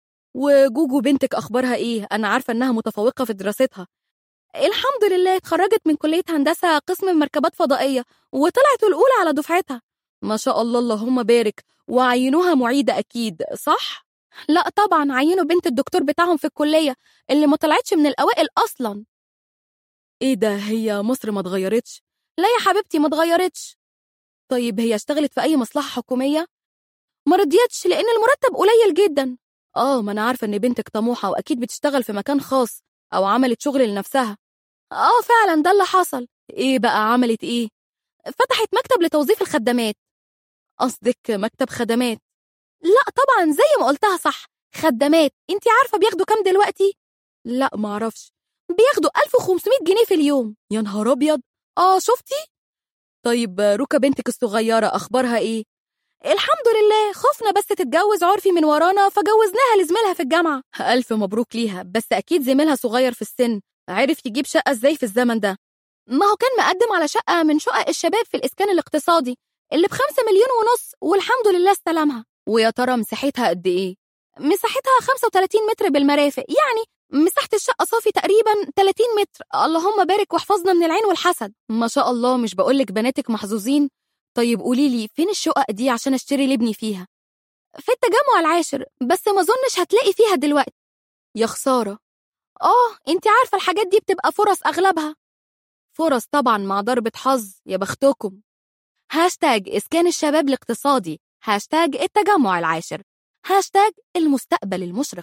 وجوجو بنتك أخبارها إيه؟ أنا عارفة إنها متفوقة في دراستها الحمد لله اتخرجت من كلية هندسة قسم مركبات فضائية وطلعت الأولى على دفعتها ما شاء الله اللهم بارك وعينوها معيدة أكيد صح؟ لا طبعا عينوا بنت الدكتور بتاعهم في الكلية اللي ما طلعتش من الأوائل أصلا إيه ده هي مصر ما اتغيرتش؟ لا يا حبيبتي ما اتغيرتش طيب هي اشتغلت في أي مصلحة حكومية؟ ما رضيتش لأن المرتب قليل جدا آه ما أنا عارفة إن بنتك طموحة وأكيد بتشتغل في مكان خاص أو عملت شغل لنفسها آه فعلا ده اللي حصل إيه بقى عملت إيه؟ فتحت مكتب لتوظيف الخدامات قصدك مكتب خدمات لا طبعا زي ما قلتها صح خدامات انت عارفة بياخدوا كام دلوقتي؟ لا معرفش بياخدوا 1500 جنيه في اليوم يا نهار أبيض آه شفتي؟ طيب ركا بنتك الصغيرة أخبارها إيه؟ الحمد لله خفنا بس تتجوز عرفي من ورانا فجوزناها لزميلها في الجامعة ألف مبروك ليها بس أكيد زميلها صغير في السن عرف يجيب شقة إزاي في الزمن ده ما هو كان مقدم على شقة من شقق الشباب في الإسكان الاقتصادي اللي بخمسة مليون ونص والحمد لله استلمها ويا ترى مساحتها قد إيه؟ مساحتها 35 متر بالمرافق يعني مساحة الشقة صافي تقريبا 30 متر اللهم بارك واحفظنا من العين والحسد ما شاء الله مش بقولك بناتك محظوظين طيب قولي لي فين الشقق دي عشان اشتري لابني فيها في التجمع العاشر بس ما اظنش هتلاقي فيها دلوقتي يا خسارة اه انت عارفة الحاجات دي بتبقى فرص اغلبها فرص طبعا مع ضربة حظ يا بختكم هاشتاج إسكان الشباب الاقتصادي هاشتاج التجمع العاشر هاشتاج المستقبل المشرق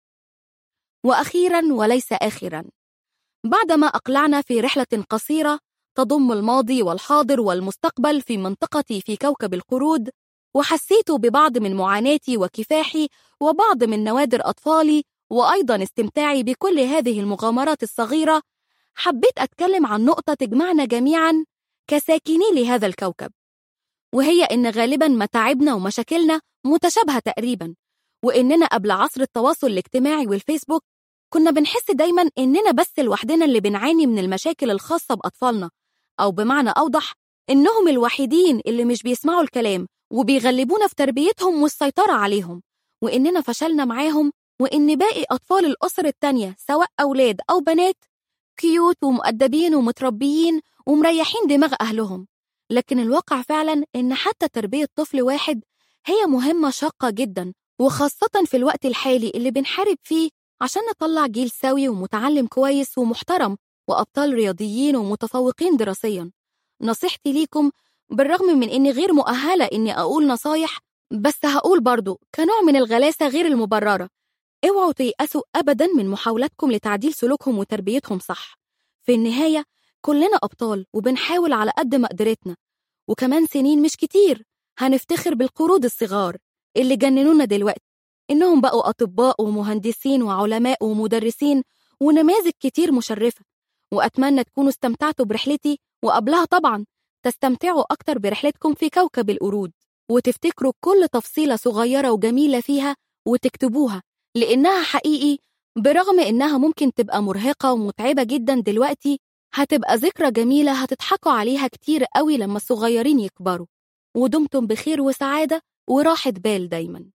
وأخيرا وليس آخرا بعدما أقلعنا في رحلة قصيرة تضم الماضي والحاضر والمستقبل في منطقتي في كوكب القرود وحسيت ببعض من معاناتي وكفاحي وبعض من نوادر أطفالي وأيضا استمتاعي بكل هذه المغامرات الصغيرة حبيت أتكلم عن نقطة تجمعنا جميعا كساكني لهذا الكوكب وهي إن غالبا متاعبنا ومشاكلنا متشابهة تقريبا وإننا قبل عصر التواصل الاجتماعي والفيسبوك كنا بنحس دايما إننا بس لوحدنا اللي بنعاني من المشاكل الخاصة بأطفالنا أو بمعنى أوضح إنهم الوحيدين اللي مش بيسمعوا الكلام وبيغلبونا في تربيتهم والسيطرة عليهم وإننا فشلنا معاهم وإن باقي أطفال الأسر التانية سواء أولاد أو بنات كيوت ومؤدبين ومتربيين ومريحين دماغ أهلهم لكن الواقع فعلا إن حتى تربية طفل واحد هي مهمة شاقة جدا وخاصة في الوقت الحالي اللي بنحارب فيه عشان نطلع جيل سوي ومتعلم كويس ومحترم وأبطال رياضيين ومتفوقين دراسيا نصيحتي ليكم بالرغم من إني غير مؤهلة إني أقول نصايح بس هقول برضو كنوع من الغلاسة غير المبررة اوعوا تيأسوا أبدا من محاولاتكم لتعديل سلوكهم وتربيتهم صح في النهاية كلنا أبطال وبنحاول على قد ما قدرتنا وكمان سنين مش كتير هنفتخر بالقرود الصغار اللي جننونا دلوقتي إنهم بقوا أطباء ومهندسين وعلماء ومدرسين ونماذج كتير مشرفة وأتمنى تكونوا استمتعتوا برحلتي وقبلها طبعا تستمتعوا أكتر برحلتكم في كوكب القرود وتفتكروا كل تفصيلة صغيرة وجميلة فيها وتكتبوها لأنها حقيقي برغم إنها ممكن تبقى مرهقة ومتعبة جدا دلوقتي هتبقى ذكرى جميلة هتضحكوا عليها كتير قوي لما الصغيرين يكبروا ودمتم بخير وسعادة وراحة بال دايما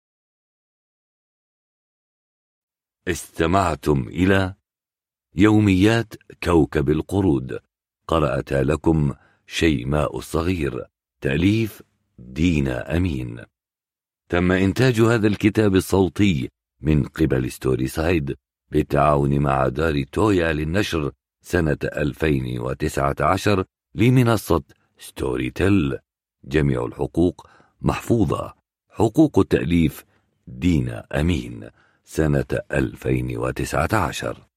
استمعتم إلى يوميات كوكب القرود قرأتها لكم شيماء الصغير تأليف دينا أمين تم إنتاج هذا الكتاب الصوتي من قبل ستوري سايد بالتعاون مع دار تويا للنشر سنة 2019 لمنصة ستوري تيل جميع الحقوق محفوظة حقوق التأليف دينا أمين سنة 2019